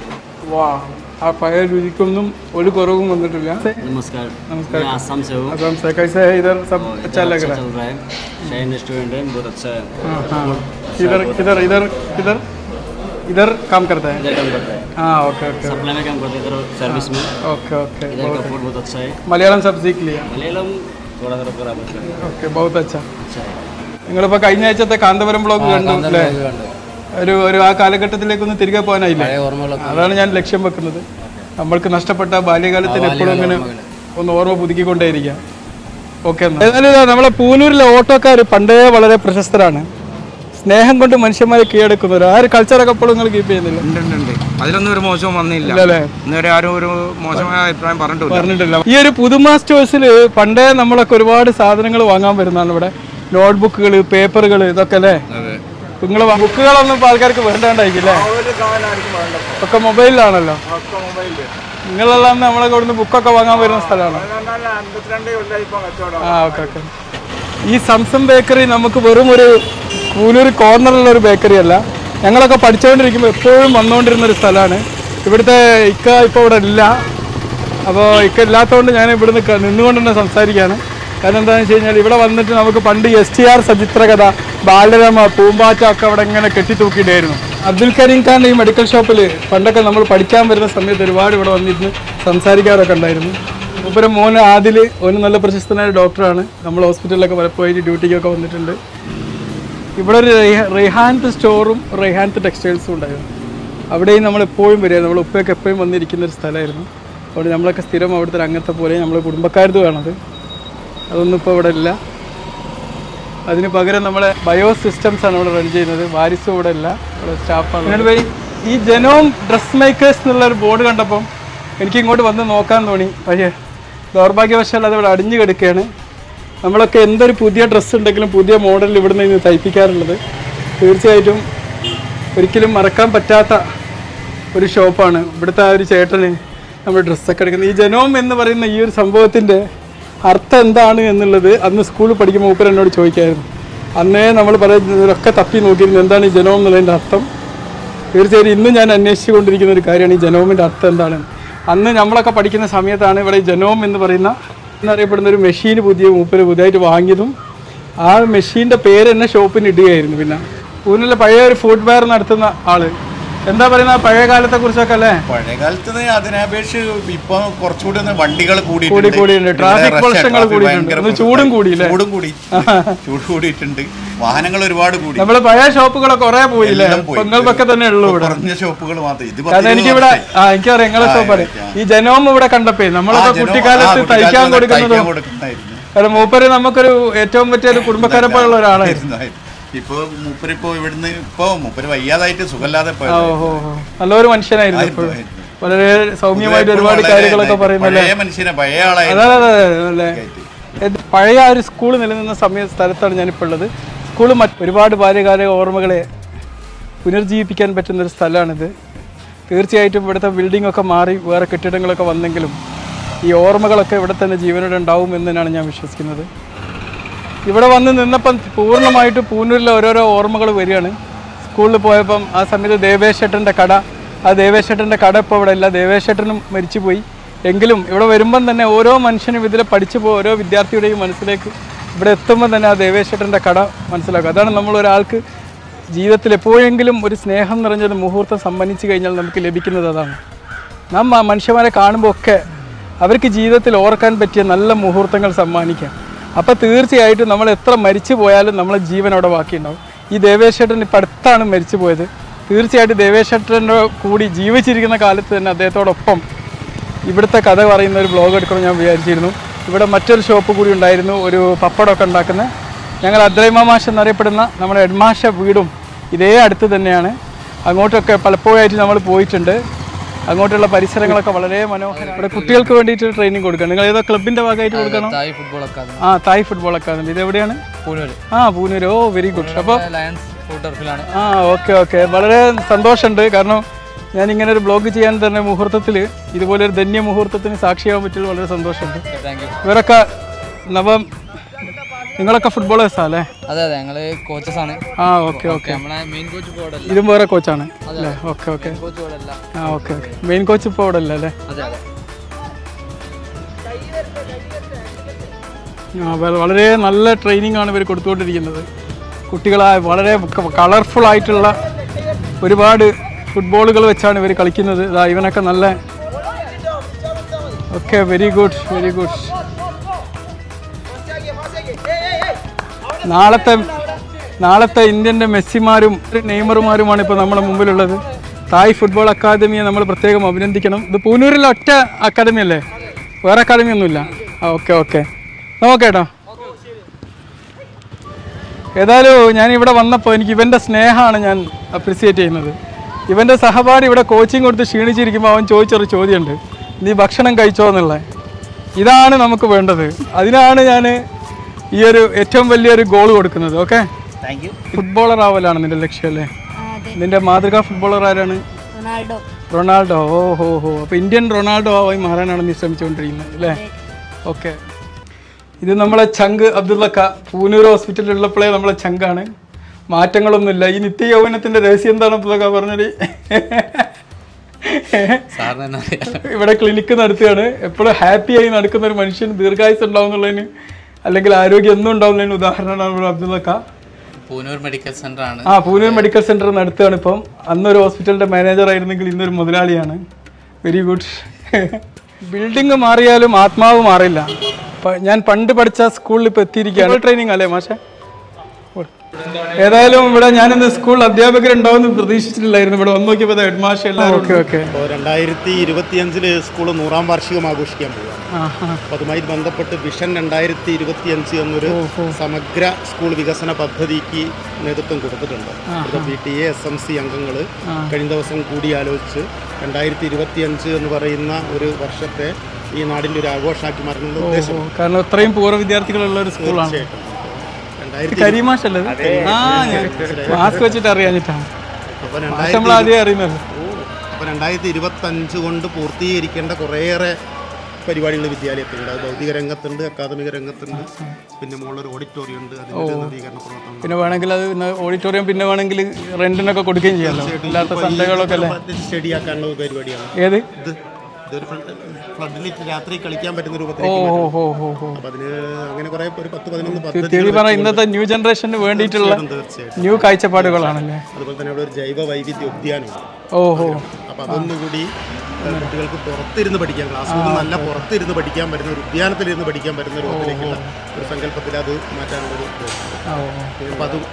വാ ആ പഴയ രുചിക്കൊന്നും ഒരു കുറവും വന്നിട്ടില്ല नमस्कार नमस्कार मैं आसाम से हूँ असम से कैसे है इधर सब और अच्छा इधर लग रहा चल है रहा है शाइन रेस्टोरेंट है बहुत अच्छा है हाँ, हाँ। बहुत अच्छा किधर है, बहुत किधर इधर किधर इधर काम करता है इधर काम करता है हाँ ओके ओके सप्लाई में काम करते हैं इधर सर्विस में ओके ओके इधर का बहुत फूड बहुत अच्छा है മലയാളം सब सीख लिया मलयालम थोड़ा थोड़ा बराबर है ഓക്കെ बहुत अच्छा अच्छा है നിങ്ങളിപ്പോ കഴിഞ്ഞ ആഴ്ചത്തെ കാന്തപുരം ബ്ലോഗ് കണ്ടു അല്ലേ ഒരു ഒരു ആ കാലഘട്ടത്തിലേക്ക് ഒന്ന് തിരികെ പോകാനായില്ലേ അതാണ് ഞാൻ ലക്ഷ്യം വെക്കുന്നത് നമ്മൾക്ക് നഷ്ടപ്പെട്ട ബാല്യകാലത്തിന് എപ്പോഴും ഇങ്ങനെ ഒന്ന് ഓർമ്മ പുതുക്കിക്കൊണ്ടേയിരിക്കാം ഓക്കെ എന്നാലും ഇതാ നമ്മളെ പൂനൂരിലെ ഓട്ടോക്കാർ പണ്ടേ വളരെ പ്രശസ്തരാണ് സ്നേഹം കൊണ്ട് മനുഷ്യന്മാരെ കീഴടക്കുന്നവർ ആ ഒരു കൾച്ചറൊക്കെ എപ്പോഴും നിങ്ങൾ കീപ്പ് ചെയ്യുന്നില്ല ഉണ്ട് ഉണ്ട് അതിലൊന്നും ഒരു മോശവും വന്നില്ല ഇല്ലല്ലേ? ഇന്നുവരെ ആരും ഒരു മോശമായ അഭിപ്രായം പറഞ്ഞിട്ടില്ല പറഞ്ഞിട്ടില്ല ഈ ഒരു പുതുമ സ്റ്റോഴ്സിൽ പണ്ടേ നമ്മളൊക്കെ ഒരുപാട് സാധനങ്ങൾ വാങ്ങാൻ വരുന്നതാണ് ഇവിടെ നോട്ട്ബുക്കുകൾ പേപ്പറുകൾ ഇതൊക്കെ അല്ലേ നിങ്ങൾ ബുക്കുകളൊന്നും ഇപ്പൊ ആൾക്കാർക്ക് വേണ്ടാണ്ടായിരിക്കില്ലേ ഒക്കെ മൊബൈലിലാണല്ലോ നിങ്ങളെല്ലാം നമ്മളെ ഇവിടുന്ന് ബുക്കൊക്കെ വാങ്ങാൻ വരുന്ന സ്ഥലമാണ് ആ ഓക്കെ ഓക്കെ ഈ സംസം ബേക്കറി നമുക്ക് വെറും ഒരു കൂനൂർ കോർണറിലുള്ള ഒരു ബേക്കറി അല്ല ഞങ്ങളൊക്കെ പഠിച്ചുകൊണ്ടിരിക്കുമ്പോൾ എപ്പോഴും വന്നുകൊണ്ടിരുന്ന ഒരു സ്ഥലമാണ് ഇവിടുത്തെ ഇക്ക ഇപ്പോൾ ഇവിടെ ഇല്ല അപ്പോൾ ഇക്ക ഇല്ലാത്തതുകൊണ്ട് ഞാൻ ഇവിടുന്ന് ക- നിന്നുകൊണ്ട് തന്നെ സംസാരിക്കുകയാണ് കാരണം എന്താണെന്ന് വെച്ച് കഴിഞ്ഞാൽ ഇവിടെ വന്നിട്ട് നമുക്ക് പണ്ട് എസ് ടി ആർ സചിത്ര കഥ ബാലരമ പൂമ്പാറ്റ ഒക്കെ അവിടെ ഇങ്ങനെ കെട്ടിത്തൂക്കിയിട്ടായിരുന്നു അബ്ദുൽ കരീം ഖാൻ്റെ ഈ മെഡിക്കൽ ഷോപ്പിൽ പണ്ടൊക്കെ നമ്മൾ പഠിക്കാൻ വരുന്ന സമയത്ത് ഒരുപാട് ഇവിടെ വന്നിരുന്ന് സംസാരിക്കാറൊക്കെ ഉണ്ടായിരുന്നു മൂപ്പര മോന് ആദിൽ ഒരു നല്ല പ്രശസ്തനായ ഡോക്ടറാണ് നമ്മൾ ഹോസ്പിറ്റലിലൊക്കെ പലപ്പോഴും ഡ്യൂട്ടിക്കൊക്കെ വന്നിട്ടുണ്ട് ഇവിടെ ഒരു റെയ്ഹ- റെയ്ഹാൻത്ത് സ്റ്റോറും റെയ്ഹാൻത്ത് ടെക്സ്റ്റൈൽസും ഉണ്ടായിരുന്നു അവിടെയും നമ്മൾ എപ്പോഴും വരിക നമ്മൾ ഉപ്പയൊക്കെ എപ്പോഴും വന്നിരിക്കുന്ന ഒരു സ്ഥലമായിരുന്നു അതുകൊണ്ട് നമ്മളൊക്കെ സ്ഥിരം അവിടുത്തെ ഒരു അംഗത്തെ പോലെ നമ്മൾ കുടുംബക്കാരത് വേണത് അതൊന്നും ഇപ്പോൾ ഇവിടെ ഇല്ല അതിന് പകരം നമ്മളെ ബയോ സിസ്റ്റംസ് ആണ് ഇവിടെ റൺ ചെയ്യുന്നത് വാരിസും ഇവിടെ ഇല്ല ഇവിടെ സ്റ്റാഫാണ് എന്നോട് പോയി ഈ ജനോം ഡ്രസ് മേക്കേഴ്സ് എന്നുള്ള ഒരു ബോർഡ് കണ്ടപ്പം എനിക്ക് ഇങ്ങോട്ട് വന്ന് നോക്കാൻ തോന്നി പക്ഷേ ദൗർഭാഗ്യവശാൽ അത് ഇവിടെ അടിഞ്ഞു കിടക്കുകയാണ് നമ്മളൊക്കെ എന്തൊരു പുതിയ ഡ്രസ്സ് ഉണ്ടെങ്കിലും പുതിയ മോഡലിൽ ഇവിടെ നിന്ന് തയ്പ്പിക്കാറുള്ളത് തീർച്ചയായിട്ടും ഒരിക്കലും മറക്കാൻ പറ്റാത്ത ഒരു ഷോപ്പാണ് ഇവിടുത്തെ ആ ഒരു ചേട്ടന് നമ്മൾ ഡ്രസ്സൊക്കെ എടുക്കുന്നത് ഈ ജനോം എന്ന് പറയുന്ന ഈ ഒരു സംഭവത്തിൻ്റെ അർത്ഥം എന്താണ് എന്നുള്ളത് അന്ന് സ്കൂളിൽ പഠിക്കുമ്പോൾ മൂപ്പർ എന്നോട് ചോദിക്കായിരുന്നു അന്നേ നമ്മൾ പറയുന്നതിലൊക്കെ തപ്പി നോക്കിയിരുന്നു എന്താണ് ഈ ജനോം എന്നുള്ളതിൻ്റെ അർത്ഥം തീർച്ചയായും ഇന്നും ഞാൻ അന്വേഷിച്ചു കൊണ്ടിരിക്കുന്ന ഒരു കാര്യമാണ് ഈ ജനോമിൻ്റെ അർത്ഥം എന്താണ് അന്ന് നമ്മളൊക്കെ പഠിക്കുന്ന സമയത്താണ് ഇവിടെ ഈ ജനോം എന്ന് പറയുന്ന എന്നറിയപ്പെടുന്ന ഒരു മെഷീൻ പുതിയ മൂപ്പര് പുതിയതായിട്ട് വാങ്ങിയതും ആ മെഷീൻ്റെ പേര് തന്നെ ഷോപ്പിന് ഇടുകയായിരുന്നു പിന്നെ പൂനെയിലെ പഴയ ഒരു ഫുഡ് വെയർ നടത്തുന്ന ആള് എന്താ പറയുന്ന പഴയ കാലത്തെ കുറിച്ചൊക്കെ അല്ലേ പഴയ കാലത്ത് അതിനപേക്ഷിച്ച് ഇപ്പൊ കുറച്ചുകൂടി ഒന്ന് വണ്ടികൾ കൂടി കൂടിയിട്ടുണ്ട്. Traffic പ്രശ്നങ്ങൾ കൂടിയിട്ടുണ്ട്. ഒന്ന് ചൂടും കൂടിയില്ലേ? ചൂടും കൂടി ചൂട് കൂടിയിട്ടുണ്ട് വാഹനങ്ങൾ ഒരുപാട് കൂടി നമ്മള് പഴയ ഷോപ്പുകളൊക്കെ കുറെ പോയില്ലേ എല്ലാം പോയി. പെങ്ങൾക്കൊക്കെ തന്നെ ഉള്ളൂ ഇവിടെ കുറഞ്ഞ ഷോപ്പുകൾ മാത്രം ഇത് പത്ത് കാരണം ഇരുപത് എനിക്കിവിടെ വർഷമായി. ആ എനിക്കറിയാം നിങ്ങളെ ആ, ഷോപ്പ് ആ. ഈ ജനോം ഇവിടെ കണ്ടപ്പോ നമ്മളൊക്കെ ആ, ജനോം, കുട്ടിക്കാലത്ത് ആ, തയ്ക്കാൻ കുട്ടിക്കാലത്ത് കൊടുക്കുന്നതും തയ്ക്കാൻ കൊടുക്കുന്നതായിരുന്നു. കാരണം മൂപ്പര് നമുക്കൊരു ഏറ്റവും പറ്റിയ ഒരു കുടുംബക്കാരെപ്പോഴുള്ള ഒരാളായിരുന്നു ആയിരുന്നു. ഇപ്പൊ മൂപ്പരിപ്പോ ഇവിടുന്ന് ഇപ്പൊ മൂപ്പര് വയ്യാതായിട്ട് സുഖമില്ലാതെ ആ, പോയത്. ഓഹോ ഓഹോ. നല്ലൊരു മനുഷ്യനായിരുന്നു ആയിരുന്നു, എപ്പോഴും ആയിരുന്നു. വളരെ സൗമ്യമായിട്ട് ഒരുപാട് വളരെ കാര്യങ്ങളൊക്കെ പഴയ പറയുന്നല്ലേ മനുഷ്യനെ പഴയ അതെ ആളായിരുന്നു അതെ അതെ അല്ലേ ഇത് പഴയ ആ ഒരു സ്കൂൾ നിലനിന്ന സമയ സ്ഥലത്താണ് ഞാനിപ്പോൾ ഉള്ളത് സ്കൂൾ മറ്റ് ഒരുപാട് ബാല്യകാല ഓർമ്മകളെ പുനർജീവിപ്പിക്കാൻ പറ്റുന്ന ഒരു സ്ഥലമാണിത് തീർച്ചയായിട്ടും ഇവിടുത്തെ ബിൽഡിംഗ് ഒക്കെ മാറി വേറെ കെട്ടിടങ്ങളൊക്കെ വന്നെങ്കിലും ഈ ഓർമ്മകളൊക്കെ ഇവിടെ തന്നെ ജീവനോടെ ഉണ്ടാവും എന്ന് തന്നെയാണ് ഞാൻ വിശ്വസിക്കുന്നത് ഇവിടെ വന്ന് നിന്നപ്പം പൂർണ്ണമായിട്ട് പൂനൂരിലെ ഓരോരോ ഓർമ്മകൾ വരികയാണ് സ്കൂളിൽ പോയപ്പം ആ സമയത്ത് ദേവേശേട്ടൻ്റെ കട ആ ദേവേശേട്ടൻ്റെ കട ഇപ്പോൾ ഇവിടെ ഇല്ല ദേവേശേട്ടനും മരിച്ചുപോയി എങ്കിലും ഇവിടെ വരുമ്പം തന്നെ ഓരോ മനുഷ്യനും ഇതിൽ പഠിച്ചു പോയ ഓരോ വിദ്യാർത്ഥിയുടെയും മനസ്സിലേക്ക് ഇവിടെ എത്തുമ്പോൾ തന്നെ ആ ദേവേശേട്ടൻ്റെ കട മനസ്സിലാക്കുക അതാണ് നമ്മൾ ഒരാൾക്ക് ജീവിതത്തിൽ എപ്പോഴെങ്കിലും ഒരു സ്നേഹം നിറഞ്ഞൊരു മുഹൂർത്തം സമ്മാനിച്ചു കഴിഞ്ഞാൽ നമുക്ക് ലഭിക്കുന്നത് അതാണ് നാം ആ മനുഷ്യന്മാരെ കാണുമ്പോൾ ഒക്കെ അവർക്ക് ജീവിതത്തിൽ ഓർക്കാൻ പറ്റിയ നല്ല മുഹൂർത്തങ്ങൾ സമ്മാനിക്കാം അപ്പോൾ തീർച്ചയായിട്ടും നമ്മൾ എത്ര മരിച്ചു പോയാലും നമ്മളെ ജീവൻ അവിടെ ബാക്കിയുണ്ടാവും ഈ ദേവേശേട്ടൻ ഇപ്പം അടുത്താണ് മരിച്ചു പോയത് തീർച്ചയായിട്ടും ദേവേശേട്ടൻ്റെ കൂടി ജീവിച്ചിരിക്കുന്ന കാലത്ത് തന്നെ അദ്ദേഹത്തോടൊപ്പം ഇവിടുത്തെ കഥ പറയുന്ന ഒരു ബ്ലോഗ് എടുക്കണം ഞാൻ വിചാരിച്ചിരുന്നു ഇവിടെ മറ്റൊരു ഷോപ്പ് കൂടി ഉണ്ടായിരുന്നു ഒരു പപ്പടമൊക്കെ ഉണ്ടാക്കുന്ന ഞങ്ങൾ അദ്രൈമാമാഷ എന്നറിയപ്പെടുന്ന നമ്മുടെ എഡ്മാഷ വീടും ഇതേ അടുത്ത് തന്നെയാണ് അങ്ങോട്ടൊക്കെ പലപ്പോഴായിട്ട് നമ്മൾ പോയിട്ടുണ്ട് അങ്ങോട്ടുള്ള പരിസരങ്ങളൊക്കെ വളരെ മനോഹരമാണ് ഇവിടെ കുട്ടികൾക്ക് വേണ്ടിയിട്ട് ട്രെയിനിങ് കൊടുക്കണം നിങ്ങൾ ഏതോ ക്ലബിന്റെ ഭാഗമായിട്ട് കൊടുക്കണം തായ് ഫുട്ബോൾ അക്കാദമി ആ തായ് ഫുട്ബോൾ അക്കാദമി ഇത് എവിടെയാണ് പൂനൂര് ആ പൂനൂര് ഓ വെരി ഗുഡ് അപ്പോൾ ലയൺസ് ഫുഡ് ടർഫിലാണ് ആ ഓക്കെ ഓക്കെ വളരെ സന്തോഷമുണ്ട് കാരണം ഞാൻ ഇങ്ങനെ ഒരു ബ്ലോഗ് ചെയ്യാൻ തന്നെ മുഹൂർത്തത്തിൽ ഇതുപോലെ ഒരു ധന്യ മുഹൂർത്തത്തിന് സാക്ഷിയാവാൻ പറ്റിയത് വളരെ സന്തോഷമുണ്ട് താങ്ക് യു ഇവരൊക്കെ നവ നിങ്ങളൊക്കെ ഫുട്ബോളേഴ്സാ അല്ലേ അതെ അതെ ഞങ്ങള് കോച്ചസ് ആണ് ആ ഓക്കെ ഓക്കെ നമ്മളെ മെയിൻ കോച്ച് ഇപ്പോൾ അവിടെ ഇതും വേറെ കോച്ചാണ് അതെ, അല്ലേ അതെ. ഓക്കെ ഓക്കെ Main coach ഇവിടെ അല്ല. ആ ഓക്കെ ഓക്കെ മെയിൻ കോച്ച് ഇപ്പോൾ അവിടെ അല്ലേ അല്ലേ അതെ അതെ ആ, വ- വളരെ നല്ല ട്രെയിനിങ് ആണ് ഇവർ കൊടുത്തുകൊണ്ടിരിക്കുന്നത് കുട്ടികളായ വളരെ കളർഫുൾ ആയിട്ടുള്ള ഒരുപാട് ഫുട്ബോളുകൾ വെച്ചാണ് ഇവർ കളിക്കുന്നത് ഇതാ ഇവനൊക്കെ നല്ല okay very good very good നാളത്തെ നാളത്തെ ഇന്ത്യൻ്റെ മെസ്സിമാരും നെയ്മറുമാരുമാണ് ഇപ്പോൾ നമ്മുടെ മുമ്പിലുള്ളത് തായ് ഫുട്ബോൾ അക്കാദമിയെ നമ്മൾ പ്രത്യേകം അഭിനന്ദിക്കണം ഇത് പൂനൂരിലെ ഒറ്റ അക്കാദമി അല്ലേ വേറെ അക്കാദമി ഒന്നുമില്ല ആ ഓക്കെ ഓക്കെ നോക്കേട്ടോ ഏതായാലും ഞാൻ ഇവിടെ വന്നപ്പോൾ എനിക്ക് ഇവൻ്റെ സ്നേഹമാണ് ഞാൻ അപ്രിസിയേറ്റ് ചെയ്യുന്നത് ഇവൻ്റെ സഹപാഠി ഇവിടെ കോച്ചിങ് കൊടുത്ത് ക്ഷീണിച്ചിരിക്കുമ്പോൾ അവൻ ചോദിച്ചൊരു ചോദ്യമുണ്ട് നീ ഭക്ഷണം കഴിച്ചോ എന്നുള്ളത് ഇതാണ് നമുക്ക് വേണ്ടത് അതിനാണ് ഞാൻ ഈ ഒരു ഏറ്റവും വലിയൊരു ഗോൾ കൊടുക്കുന്നത് ഓക്കെ താങ്ക് യു ഫുട്ബോളർ ആവലാണ് നിന്റെ ലക്ഷ്യം അല്ലേ നിന്റെ മാതൃകാ ഫുട്ബോളർ ആരാണ് റൊണാൾഡോ റൊണാൾഡോ ഓ ഹോ ഹോ അപ്പോൾ ഇന്ത്യൻ റൊണാൾഡോ ആയി മാറാനാണ് നീ ശ്രമിച്ചുകൊണ്ടിരിക്കുന്നത് അല്ലേ ഓക്കെ ഇത് നമ്മളെ ചങ്ക് അബ്ദുള്ളക്ക പൂനൂർ ഹോസ്പിറ്റലിൽ ഉള്ളപ്പോഴേ നമ്മളെ ചങ്കാണ് മാറ്റങ്ങളൊന്നുമില്ല ഈ നിത്യ യൗവനത്തിന്റെ രഹസ്യം എന്താണ് അബ്ദുള്ളക്ക പറഞ്ഞത് സാറിന് തന്നെ അറിയാലോ. ഇവിടെ ക്ലിനിക്ക് നടത്തുകയാണ് എപ്പോഴും ഹാപ്പി ആയി നടക്കുന്ന ഒരു മനുഷ്യൻ ദീർഘായുസ് ഉണ്ടാവും എന്നുള്ളതിന് അല്ലെങ്കിൽ ആരോഗ്യം എന്നും ഉണ്ടാവുന്നതിന് ഉദാഹരണമാണ് ഇവിടെ അബ്ദുള്ളക്ക പൂനൂർ മെഡിക്കൽ സെന്റർ ആണ് ആ പൂനൂർ മെഡിക്കൽ സെന്റർ നടത്തുകയാണ് ഇപ്പം അന്നൊരു ഹോസ്പിറ്റലിന്റെ മാനേജർ ആയിരുന്നെങ്കിൽ ഇന്നൊരു മുതലാളിയാണ് വെരി ഗുഡ് ബിൽഡിംഗ് മാറിയാലും ആത്മാവ് മാറില്ല പ- ഞാൻ പണ്ട് പഠിച്ച സ്കൂളിൽ ഇപ്പോൾ എത്തിയിരിക്കുകയാണ് ട്രെയിനിങ് അല്ലേ മാഷെ ഏതായാലും ഇവിടെ ഞാനിന്ന് സ്കൂൾ അധ്യാപകരുണ്ടാവുമെന്ന് പ്രതീക്ഷിച്ചിട്ടില്ലായിരുന്നു ഇവിടെ വന്ന് നോക്കിയപ്പോൾ ഹെഡ് മാഷ് എല്ലാവരും ഓക്കെ ഓക്കെ ഇപ്പോൾ രണ്ടായിരത്തി ഇരുപത്തിയഞ്ചില് സ്കൂൾ നൂറാം വാർഷികം ആഘോഷിക്കാൻ പോവുകയാണ് അപ്പോൾ അതുമായി ബന്ധപ്പെട്ട് വിഷൻ രണ്ടായിരത്തി ഇരുപത്തിയഞ്ച് എന്നൊരു സമഗ്ര സ്കൂൾ വികസന പദ്ധതിക്ക് നേതൃത്വം കൊടുത്തിട്ടുണ്ട് ഇവിടെ P T A S M C അംഗങ്ങൾ ആ. കഴിഞ്ഞ ദിവസം കൂടിയാലോചിച്ച് രണ്ടായിരത്തി ഇരുപത്തിയഞ്ച് എന്ന് പറയുന്ന ഒരു വർഷത്തെ ഈ നാടിൻ്റെ ഒരു ആഘോഷമാക്കി മാറ്റുന്നത് ഉദ്ദേശം കാരണം ഇത്രയും പൂർവ്വ വിദ്യാർത്ഥികളുള്ള ഒരു സ്കൂളാണ് തീർച്ചയായിട്ടും. ഇത് രണ്ടായിരത്തി കരിമാഷല്ലേ ഇത്? അതെ. ആ മാസ്ക് വെച്ചിട്ട് അറിയാഞ്ഞിട്ടാണ് അപ്പോൾ മാഷ് നമ്മൾ ആദ്യം അറിയുന്നത് അപ്പോൾ രണ്ടായിരത്തി ഇരുപത്തഞ്ച് കൊണ്ട് പൂർത്തീകരിക്കേണ്ട കുറേയേറെ പരിപാടികൾ വിദ്യാലയത്തിലുണ്ട് അത് ഭൗതിക രംഗത്തുണ്ട് അക്കാദമിക രംഗത്തുണ്ട് പിന്നെ മുകളിലൊരു ഓഡിറ്റോറിയം ഉണ്ട് ഓ അതിൻ്റെ നവീകരണ പ്രവർത്തനം പിന്നെ വേണമെങ്കിൽ അത് ഓഡിറ്റോറിയം പിന്നെ വേണമെങ്കിൽ റെന്റിനൊക്കെ കൊടുക്കുകയും ചെയ്യാമല്ലോ ഇല്ലാത്ത സൺഡേകളൊക്കെ അല്ലേ സ്റ്റഡിയാക്കാനുള്ള പരിപാടിയാണ് ഏത് ഇത് ഇതൊരു ഫ്ലഡിലിട്ട് രാത്രി കളിക്കാൻ പറ്റുന്ന ഓ രൂപത്തിലേക്ക് ഓ മാറ്റണം. ഓ ഓ ഓ അപ്പോൾ അതിന് അങ്ങനെ കുറേ ഒരു പത്ത് പതിനൊന്ന് തിരി പദ്ധതികൾ പറഞ്ഞ ഇന്നത്തെ ന്യൂ ജനറേഷന് വേണ്ടിയിട്ടുള്ള തീർച്ചയായിട്ടും, തീർച്ചയായിട്ടും. ന്യൂ കാഴ്ചപ്പാടുകളാണല്ലേ അതുപോലെ തന്നെ അവിടെ ഒരു ജൈവ വൈവിധ്യ ഉദ്യാനമുണ്ട് ഓഹോ അപ്പോൾ അതൊന്നുകൂടി ഏഹ്, കുട്ടികൾക്ക് പുറത്തിരുന്ന് പഠിക്കാൻ ക്ലാസ് റൂമിൽ നല്ല പുറത്തിരുന്ന് പഠിക്കാൻ പറ്റുന്ന ഒരു ഉദ്യാനത്തിലിരുന്ന് പഠിക്കാൻ പറ്റുന്ന രൂപത്തിലേക്കുള്ള ഒരു സങ്കല്പത്തിൽ അത് മാറ്റാനുള്ളൊരു ഓ, ഓ. അപ്പോൾ അതും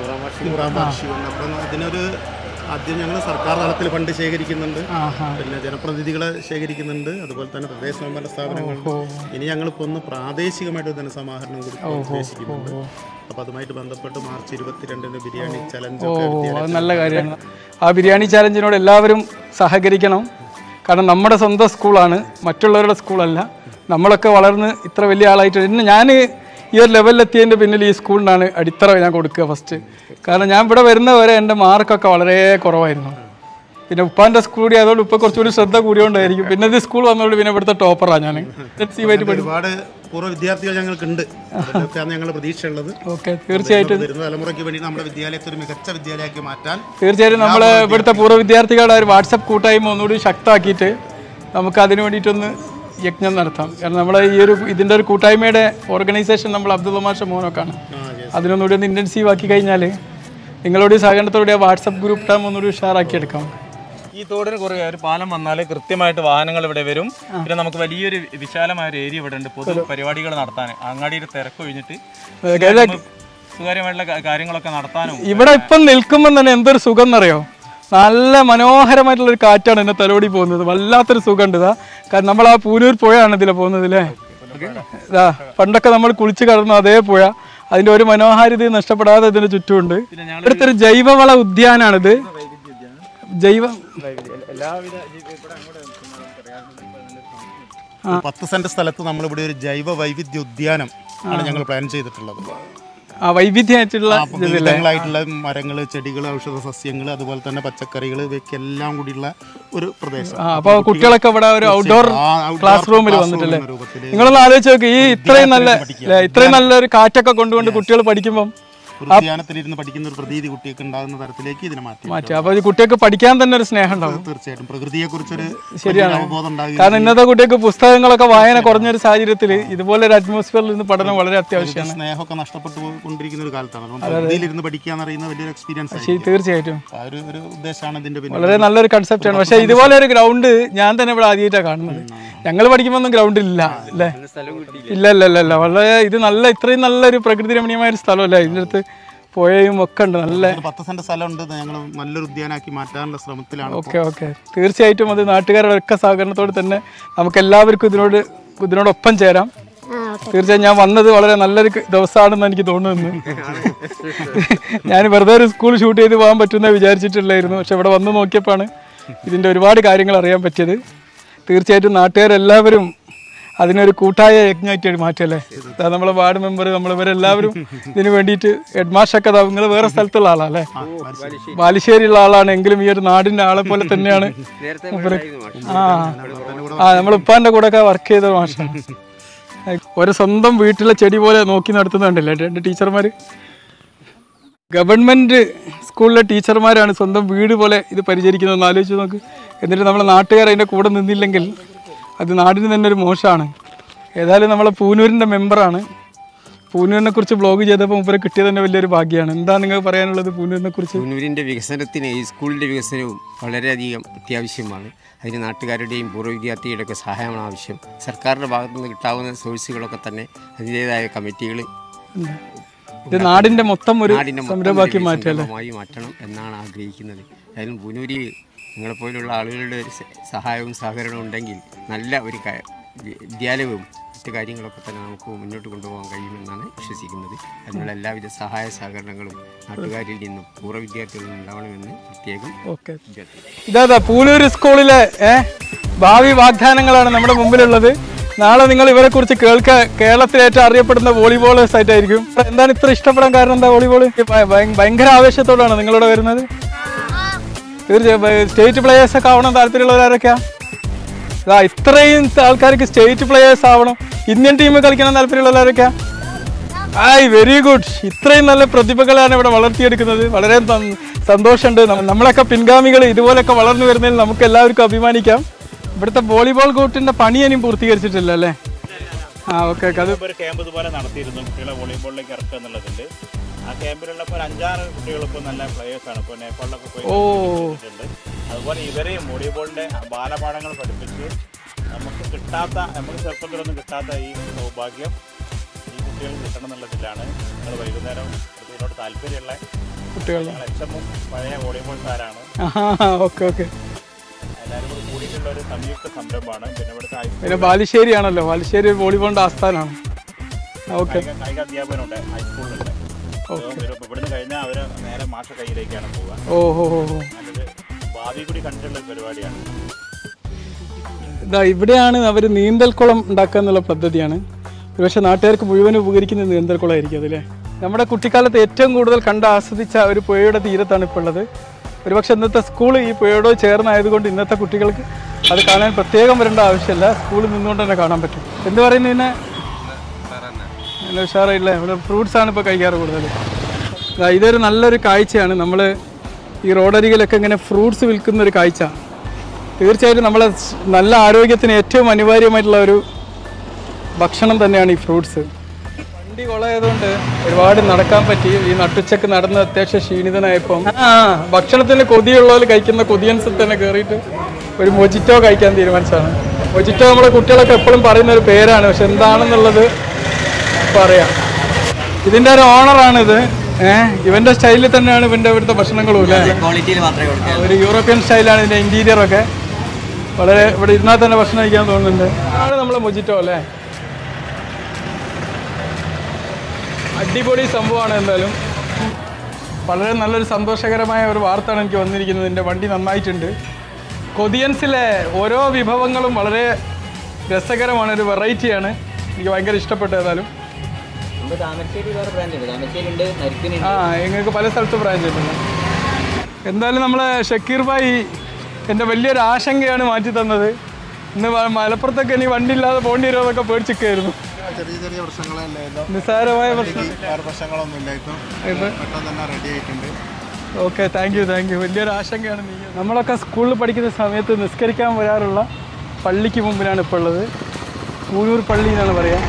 നൂറാം വാർഷികമുണ്ട് അപ്പം അതിനൊരു ആദ്യം ഞങ്ങൾ സർക്കാർ തലത്തിൽ ഫണ്ട് ശേഖരിക്കുന്നുണ്ട് ആഹാ. പിന്നെ ജനപ്രതിനിധികളെ ശേഖരിക്കുന്നുണ്ട് അതുപോലെ തന്നെ പ്രദേശ സ്വയംഭരണ സ്ഥാപനങ്ങളുണ്ട് ഇനി ഞങ്ങളിപ്പോൾ ഒന്ന് പ്രാദേശികമായിട്ട് ധനസമാഹരണം കൂടി ഇപ്പോൾ ഉദ്ദേശിക്കുന്നുണ്ട് അപ്പോൾ അതുമായിട്ട് ബന്ധപ്പെട്ട് മാർച്ച് ഇരുപത്തിരണ്ടിന് ബിരിയാണി ചലഞ്ച് ഓ ഒക്കെ അത് നല്ല കാര്യമാണ് ആ ബിരിയാണി ചാലഞ്ചിനോട് എല്ലാവരും സഹകരിക്കണം കാരണം നമ്മുടെ സ്വന്തം സ്കൂളാണ് മറ്റുള്ളവരുടെ സ്കൂളല്ല നമ്മളൊക്കെ വളർന്ന് ഇത്ര വലിയ ആളായിട്ട് ഇന്ന് ഞാൻ ഈ ഒരു ലെവലിലെത്തിയതിൻ്റെ പിന്നിൽ ഈ സ്കൂളിനാണ് അടിത്തറ ഞാൻ കൊടുക്കുക ഫസ്റ്റ് കാരണം ഞാൻ ഇവിടെ വരുന്നവരെ എൻ്റെ മാർക്കൊക്കെ വളരെ കുറവായിരുന്നു പിന്നെ ഉപ്പാൻ്റെ സ്കൂൾ കൂടി അതുകൊണ്ട് ഉപ്പ കുറച്ചുകൂടി ശ്രദ്ധ കൂടിയോണ്ടായിരിക്കും പിന്നെ ഇത് സ്കൂൾ വന്നതുകൊണ്ട് പിന്നെ ഇവിടുത്തെ ടോപ്പറാണ് ഞാൻ ഇൻറ്റൻസീവായിട്ട് പഠിക്കും ഒരുപാട് പൂർവ്വ വിദ്യാർത്ഥികൾ ഞങ്ങൾക്കുണ്ട് അതിലൊക്കെയാണ് ഞങ്ങളുടെ പ്രതീക്ഷയുള്ളത് ഓക്കെ തീർച്ചയായിട്ടും വരുന്ന തലമുറയ്ക്ക് വേണ്ടി നമ്മുടെ വിദ്യാലയത്തെ ഒരു മികച്ച വിദ്യാലയമാക്കി മാറ്റാൻ തീർച്ചയായിട്ടും നമ്മൾ ഇവിടുത്തെ പൂർവ്വ വിദ്യാർത്ഥികളുടെ ഒരു വാട്സപ്പ് കൂട്ടായ്മ ഒന്നുകൂടി ശക്തമാക്കിയിട്ട് നമുക്ക് അതിന് വേണ്ടിയിട്ടൊന്ന് യജ്ഞം നടത്താം കാരണം നമ്മളെ ഈ ഒരു ഇതിൻ്റെ ഒരു കൂട്ടായ്മയുടെ ഓർഗനൈസേഷൻ നമ്മൾ അബ്ദുള്ള മാഷ മോനൊക്കെയാണ് അതിനൊന്നുകൂടി ഒന്ന് ഇൻറ്റൻസീവ് ആക്കി കഴിഞ്ഞാൽ നിങ്ങളോട് ഈ സഹകരണത്തോടെ ആ വാട്സപ്പ് ഗ്രൂപ്പ് ടൈം ഒന്നുകൂടി ഉഷാറാക്കി എടുക്കാം ഈ തോടിന് കുറുകെ ഒരു പാലം വന്നാൽ കൃത്യമായിട്ട് വാഹനങ്ങൾ ഇവിടെ വരും പിന്നെ നമുക്ക് വലിയൊരു വിശാലമായ ഒരു ഏരിയ ഇവിടെ ഉണ്ട് പൊതു പരിപാടികൾ നടത്താൻ അങ്ങാടിയിൽ തിരക്ക് ഒഴിഞ്ഞിട്ട് ഏതാ- സുതാര്യമായിട്ടുള്ള കാ- കാര്യങ്ങളൊക്കെ നടത്താനും ഇവിടെ ഇപ്പം നിൽക്കുമ്പോൾ തന്നെ എന്തൊരു സുഖം എന്നറിയോ നല്ല മനോഹരമായിട്ടുള്ള ഒരു കാറ്റാണ് എന്നെ തലോടി പോകുന്നത് വല്ലാത്തൊരു സുഖമുണ്ട് ഇതാ കാരണം നമ്മൾ ആ പൂനൂർ പുഴയാണ് ഇതിലെ പോകുന്നത് അല്ലേ ഇതാ പണ്ടൊക്കെ നമ്മൾ കുളിച്ച് കടന്നു അതേ പുഴ അതിന്റെ ഒരു മനോഹാരിത നഷ്ടപ്പെടാതെ ഇതിന് ചുറ്റുമുണ്ട് ഇവിടുത്തെ ഒരു ജൈവവള ഉദ്യാനാണിത് ജൈവ പത്ത് സെന്റ് സ്ഥലത്ത് നമ്മൾ ഇവിടെ ഒരു ജൈവ വൈവിധ്യ ഉദ്യാനം ആണ് ഞങ്ങൾ പ്ലാൻ ചെയ്തിട്ടുള്ളത് ആ വൈവിധ്യമായിട്ടുള്ള ഇതില്ലേ വിവിധങ്ങളായിട്ടുള്ള മരങ്ങൾ ചെടികൾ ഔഷധ സസ്യങ്ങൾ അതുപോലെ തന്നെ പച്ചക്കറികൾ ഇവയ്ക്കെല്ലാം കൂടിയുള്ള ഒരു പ്രദേശം ആ അപ്പോൾ കുട്ടികളൊക്കെ ഇവിടെ ഒരു ഔട്ട്ഡോർ ആ, outdoor ക്ലാസ് റൂമിൽ class വന്നിട്ടല്ലേ room രൂപത്തില് നിങ്ങളൊന്ന് ആലോചിച്ച് നോക്ക് ഈ ഇത്രയും നല്ല ല്ലേ, ഇത്രയും നല്ലൊരു കാറ്റൊക്കെ കൊണ്ടുകൊണ്ട് കുട്ടികൾ പഠിക്കുമ്പം ഒരു ഉദ്യാനത്തിലിരുന്ന് പഠിക്കുന്ന ഒരു പ്രതീതി കുട്ടികൾക്ക് ഉണ്ടാകുന്ന തരത്തിലേക്ക് ഇതിനെ മാറ്റി മാറ്റി അപ്പോൾ ഈ കുട്ടികൾക്ക് പഠിക്കാൻ തന്നെ ഒരു സ്നേഹം ഉണ്ടാവും തീർച്ചയായിട്ടും പ്രകൃതിയെക്കുറിച്ചൊരു ശരിയാണ് വലിയ അവബോധം ഉണ്ടാകുകയും കാരണം ഇന്നത്തെ കുട്ടികൾക്ക് പുസ്തകങ്ങളൊക്കെ വായന കുറഞ്ഞൊരു സാഹചര്യത്തിൽ ഇതുപോലെ ഒരു അറ്റ്മോസ്ഫിയറിൽ നിന്ന് പഠനം വളരെ അത്യാവശ്യമാണ് സ്നേഹമൊക്കെ നഷ്ടപ്പെട്ടു കൊണ്ടിരിക്കുന്ന ഒരു കാലത്താണ് അപ്പം പ്രകൃതിയിലിരുന്ന് പഠിക്കുക എന്ന് പറയുന്ന വലിയൊരു എക്സ്പീരിയൻസ് ശരി തീർച്ചയായിട്ടും ആ ഒരു ഒരു ഉദ്ദേശമാണ് ഇതിന്റെ പിന്നിൽ വളരെ നല്ലൊരു കൺസെപ്റ്റാണ് പക്ഷേ ഇതുപോലെ ഒരു ഗ്രൗണ്ട് ഞാൻ തന്നെ ഇവിടെ ആദ്യമായിട്ടാണ് കാണുന്നത് ഞങ്ങൾ പഠിക്കുമ്പോൾ ഒന്നും ഗ്രൗണ്ട് ഇല്ല അല്ലേ ഇല്ല ഇല്ല ഇല്ല ഇല്ല വളരെ ഇത് നല്ല ഇത്രയും നല്ലൊരു പ്രകൃതി രമണീയമായ ഒരു സ്ഥലമല്ലേ ഇതിൻ്റെ അടുത്ത് പുഴയും ഒക്കെ ഉണ്ട് നല്ല ഒരു പത്ത് സെന്റ് സ്ഥലമുണ്ട് ഞങ്ങൾ നല്ലൊരു ഉദ്യാനാക്കി മാറ്റാനുള്ള ശ്രമത്തിലാണ് ഇപ്പോൾ. ഓക്കെ ഓക്കെ തീർച്ചയായിട്ടും അത് നാട്ടുകാരുടെ ഒക്കെ സഹകരണത്തോടെ തന്നെ നമുക്ക് എല്ലാവർക്കും ഇതിനോട് ഇതിനോടൊപ്പം ചേരാം തീർച്ചയായും ഞാൻ വന്നത് വളരെ നല്ലൊരു ദിവസമാണെന്ന് എനിക്ക് തോന്നുന്നു ഞാൻ വെറുതെ ഒരു സ്കൂൾ ഷൂട്ട് ചെയ്ത് പോകാൻ പറ്റുമെന്ന് വിചാരിച്ചിട്ടില്ലായിരുന്നു പക്ഷെ ഇവിടെ വന്ന് നോക്കിയപ്പോഴാണ് ഇതിൻ്റെ ഒരുപാട് കാര്യങ്ങൾ അറിയാൻ പറ്റിയത് തീർച്ചയായിട്ടും നാട്ടുകാരെല്ലാവരും അതിനൊരു കൂട്ടായ യജ്ഞമായിട്ട് മാറ്റല്ലേ അതാ നമ്മളെ വാർഡ് മെമ്പർ നമ്മൾ ഇവരെല്ലാവരും ഇതിന് വേണ്ടിയിട്ട് ഹെഡ് മാസ്റ്റൊക്കെ നിങ്ങൾ വേറെ സ്ഥലത്തുള്ള ആളല്ലേ ബാലുശ്ശേരിയുള്ള ആളാണ് എങ്കിലും ഈ ഒരു നാടിന്റെ ആളെ പോലെ തന്നെയാണ് മൂപ്പര്. ആ ആ നമ്മൾ ഉപ്പാന്റെ കൂടെ ഒക്കെ വർക്ക് ചെയ്ത മാഷാണ് ഒരു സ്വന്തം വീട്ടിലെ ചെടി പോലെ നോക്കി നടത്തുന്നുണ്ടല്ലേ രണ്ട് ടീച്ചർമാർ ഗവൺമെന്റ് സ്കൂളിലെ ടീച്ചർമാരാണ് സ്വന്തം വീട് പോലെ ഇത് പരിചരിക്കുന്നത് ആലോചിച്ച് നോക്ക് എന്നിട്ട് നമ്മളെ നാട്ടുകാർ അതിൻ്റെ കൂടെ നിന്നില്ലെങ്കിൽ അത് നാടിന് തന്നെ ഒരു മോശമാണ് ഏതായാലും നമ്മളെ പൂനൂരിൻ്റെ മെമ്പറാണ് പൂനൂരിനെ കുറിച്ച് ബ്ലോഗ് ചെയ്തപ്പോൾ മുപ്പരെ കിട്ടിയത് തന്നെ വലിയൊരു ഭാഗ്യമാണ് എന്താ നിങ്ങൾക്ക് പറയാനുള്ളത് പൂനൂരിനെ കുറിച്ച് പൂനൂരിൻ്റെ വികസനത്തിന് ഈ സ്കൂളിൻ്റെ വികസനവും വളരെയധികം അത്യാവശ്യമാണ് അതിന് നാട്ടുകാരുടെയും പൂർവ്വ വിദ്യാർത്ഥികളുടെ ഒക്കെ സഹായമാണ് ആവശ്യം സർക്കാരിൻ്റെ ഭാഗത്തു നിന്ന് കിട്ടാവുന്ന സോഴ്സുകളൊക്കെ തന്നെ അതിൻ്റേതായ കമ്മിറ്റികൾ ഇത് നാടിന്റെ മൊത്തം ഒരു നാടിൻ്റെ മൊത്തം സംരംഭമാക്കി ഒരു മാറ്റല്ലേ സംരംഭമായി മാറ്റണം എന്നാണ് ആഗ്രഹിക്കുന്നത് ഏതായാലും പൂനൂരിൽ നിങ്ങളെപ്പോലുള്ള ആളുകളുടെ ഒരു സ- സഹായവും സഹകരണവും ഉണ്ടെങ്കിൽ നല്ല ഒരു ക- വി- വിദ്യാലയവും മറ്റു കാര്യങ്ങളൊക്കെ തന്നെ നമുക്ക് മുന്നോട്ട് കൊണ്ടുപോകാൻ കഴിയുമെന്നാണ് വിശ്വസിക്കുന്നത് അതിനുള്ള എല്ലാവിധ സഹായ സഹകരണങ്ങളും നാട്ടുകാരിൽ നിന്നും പൂർവ്വ വിദ്യാർത്ഥികളിൽ നിന്നും ഉണ്ടാവണമെന്ന് പ്രത്യേകം ഓക്കെ അഭ്യർത്ഥിക്കുന്നു. ഇതാ പൂലൂർ സ്കൂളിലെ ഏ ഭാവി വാഗ്ദാനങ്ങളാണ് നമ്മുടെ മുമ്പിലുള്ളത് നാളെ നിങ്ങൾ ഇവരെ കുറിച്ച് കേൾക്ക കേരളത്തിൽ ഏറ്റവും അറിയപ്പെടുന്ന വോളിബോളേഴ്സ് ആയിട്ടായിരിക്കും എന്താണ് ഇത്ര ഇഷ്ടപ്പെടാൻ കാരണം എന്താ വോളിബോൾ ഭയങ്കര ആവേശത്തോടാണ് നിങ്ങളിവിടെ വരുന്നത് തീർച്ചയായും സ്റ്റേറ്റ് പ്ലേയേഴ്സ് ഒക്കെ ആവണം താല്പര്യമുള്ളവരാരൊക്കെയാ ഇതാ ഇത്രയും ആൾക്കാർക്ക് സ്റ്റേറ്റ് പ്ലേയേഴ്സ് ആവണം ഇന്ത്യൻ ടീം കളിക്കണം താല്പര്യമുള്ളവരൊക്കെയാ ആയ് വെരി ഗുഡ് ഇത്രയും നല്ല പ്രതിഭകളാണ് ഇവിടെ വളർത്തിയെടുക്കുന്നത് വളരെ സം- സന്തോഷമുണ്ട് നമ്മ- നമ്മളൊക്കെ പിൻഗാമികൾ ഇതുപോലൊക്കെ വളർന്നു വരുന്നതിൽ നമുക്ക് എല്ലാവർക്കും അഭിമാനിക്കാം ഇവിടുത്തെ വോളിബോൾ കോർട്ടിന്റെ പണി ഇനിയും പൂർത്തീകരിച്ചിട്ടില്ല അല്ലേ ആ ഓക്കെ ഓക്കെ അത് ഒരു ക്യാമ്പ് ഇതുപോലെ നടത്തിയിരുന്നു കുട്ടികളെ വോളിബോളിലേക്ക് ഇറക്കുക എന്നുള്ളതുണ്ട് ആ ക്യാമ്പിലുള്ളപ്പോൾ ഒരു അഞ്ചാറ് കുട്ടികൾ ഇപ്പോൾ നല്ല പ്ലേയേഴ്സാണ് ഇപ്പോൾ നേപ്പാളിലൊക്കെ പോയി ഓ. കളിച്ചിട്ടുണ്ട്. അതുപോലെ ഇവരെയും വോളിബോളിൻ്റെ ബാലപാഠങ്ങൾ പഠിപ്പിച്ച് നമുക്ക് കിട്ടാത്ത നമുക്ക് ചെറുപ്പത്തിലൊന്നും കിട്ടാത്ത ഈ സൗഭാഗ്യം ഈ കുട്ടികൾക്ക് കിട്ടണം എന്നുള്ളതിലാണ് നിങ്ങൾ വൈകുന്നേരം ഇതിനോട് താല്പര്യമുള്ള കുട്ടികൾ ഞങ്ങൾ എച്ചമ്മും പഴയ വോളിബോൾ താരാണ് ഓക്കെ ഓക്കെ എല്ലാവരും കൂടി കൂടിയിട്ടുള്ള ഒരു സംയുക്ത സംരംഭമാണ് പിന്നെ ഇവിടുത്തെ ഹൈസ്കൂൾ പിന്നെ ബാലുശ്ശേരി ആണല്ലോ ബാലുശ്ശേരി വോളിബോളിന്റെ ആസ്ഥാനാണ് ഓക്കെ കായിക കായിക അധ്യാപകനുണ്ട് ഹൈസ്കൂളിലുണ്ട് ഓക്കെ. ഇവര് ഇവിടുന്ന് കഴിഞ്ഞാൽ അവർ നേരെ മാഷ കയ്യിലേക്കാണ് പോവുക ഓ ഹോ ഹോ ഹോ നല്ലൊരു ഭാവി കൂടി കണ്ടിട്ടുള്ള ഒരു പരിപാടിയാണ് ഇതാ ഇവിടെയാണ് അവർ നീന്തൽക്കുളം ഉണ്ടാക്കുക എന്നുള്ള പദ്ധതിയാണ് ഒരുപക്ഷെ നാട്ടുകാർക്ക് മുഴുവൻ ഉപകരിക്കുന്ന നീന്തൽക്കുളമായിരിക്കും അതല്ലേ നമ്മുടെ കുട്ടിക്കാലത്ത് ഏറ്റവും കൂടുതൽ കണ്ട് ആസ്വദിച്ച ഒരു പുഴയുടെ തീരത്താണ് ഇപ്പോൾ ഉള്ളത് ഒരുപക്ഷെ ഇന്നത്തെ സ്കൂൾ ഈ പുഴയോട് ചേർന്നായതുകൊണ്ട് ഇന്നത്തെ കുട്ടികൾക്ക് അത് കാണാൻ പ്രത്യേകം വരേണ്ട ആവശ്യമില്ല സ്കൂളിൽ നിന്നുകൊണ്ട് തന്നെ കാണാൻ പറ്റും എന്ത് പറയുന്നു പിന്നെ നല്ല ഉഷാറായില്ലേ ഇവിടെ ഫ്രൂട്ട്സ് ആണ് ഇപ്പോൾ കഴിക്കാറ് കൂടുതൽ ദാ ഇതൊരു നല്ലൊരു കാഴ്ചയാണ് നമ്മൾ ഈ റോഡരികിലൊക്കെ ഇങ്ങനെ ഫ്രൂട്ട്സ് വിൽക്കുന്ന ഒരു കാഴ്ച തീർച്ചയായിട്ടും നമ്മളെ സ് നല്ല ആരോഗ്യത്തിന് ഏറ്റവും അനിവാര്യമായിട്ടുള്ള ഒരു ഭക്ഷണം തന്നെയാണ് ഈ ഫ്രൂട്ട്സ് വണ്ടി കൊളായതുകൊണ്ട് ഒരുപാട് നടക്കാൻ പറ്റി ഈ നട്ടുച്ചക്ക് നടന്ന് അത്യാവശ്യം ക്ഷീണിതനായപ്പം ആ ഭക്ഷണത്തിന് കൊതിയുള്ളവർ കഴിക്കുന്ന കൊതിയൻസിൽ തന്നെ കയറിയിട്ട് ഒരു മൊജിറ്റോ കഴിക്കാൻ തീരുമാനിച്ചാണ് മൊജിറ്റോ നമ്മളെ കുട്ടികളൊക്കെ എപ്പോഴും പറയുന്ന ഒരു പേരാണ് പക്ഷെ എന്താണെന്നുള്ളത് പറയാം ഇതിൻ്റെ ഒരു ഓണറാണിത് ഏഹ് ഇവന്റെ സ്റ്റൈലിൽ തന്നെയാണ് ഇവന്റെ ഇവിടുത്തെ ഭക്ഷണങ്ങളും അല്ലേ ക്വാളിറ്റിയിൽ മാത്രമേ കൊടുക്കാൻ ഒരു യൂറോപ്യൻ സ്റ്റൈലാണ് ഇതിന്റെ ഇന്റീരിയർ ഒക്കെ വളരെ ഇവിടെ ഇരുന്നാൽ തന്നെ ഭക്ഷണം കഴിക്കാൻ തോന്നുന്നുണ്ട് ആണ് നമ്മളെ മൊജിറ്റോ അല്ലേ അടിപൊളി സംഭവമാണ് എന്തായാലും വളരെ നല്ലൊരു സന്തോഷകരമായ ഒരു വാർത്തയാണ് എനിക്ക് വന്നിരിക്കുന്നത് എൻ്റെ വണ്ടി നന്നായിട്ടുണ്ട് കൊതിയൻസിലെ ഓരോ വിഭവങ്ങളും വളരെ രസകരമാണ് ഒരു വെറൈറ്റിയാണ് എനിക്ക് ഭയങ്കര ഇഷ്ടപ്പെട്ടു ഏതായാലും നമുക്ക് താമരശ്ശേരി വേറെ ബ്രാഞ്ച് ഉണ്ട് താമരശ്ശേരി ഉണ്ട് നരിക്കുനുണ്ട് ആ നിങ്ങൾക്ക് പല സ്ഥലത്ത് ബ്രാഞ്ച് ഉണ്ടല്ലോ എന്തായാലും നമ്മളെ ഷക്കീർ ഭായി എൻ്റെ വലിയൊരു ആശങ്കയാണ് മാറ്റി തന്നത് ഇന്ന് വ- മലപ്പുറത്തൊക്കെ ഇനി വണ്ടി ഇല്ലാതെ പോകേണ്ടി വരുമെന്നൊക്കെ പേടിച്ചിരിക്കുകയായിരുന്നു ചെറിയ ചെറിയ പ്രശ്നങ്ങളല്ലേ ഇതോ. നിസ്സാരമായ പ്രശ്നം വേറെ പ്രശ്നങ്ങളൊന്നുമില്ല ഇപ്പം ഇപ്പം പെട്ടെന്ന് തന്നെ റെഡി ആയിട്ടുണ്ട് okay thank you thank you വലിയൊരു ആശങ്കയാണ് നീ നമ്മളൊക്കെ സ്കൂളിൽ പഠിക്കുന്ന സമയത്ത് നിസ്കരിക്കാൻ വരാറുള്ള പള്ളിക്ക് മുമ്പിലാണ് ഇപ്പോൾ ഉള്ളത് കൂനൂർ പള്ളി എന്നാണ് പറയുക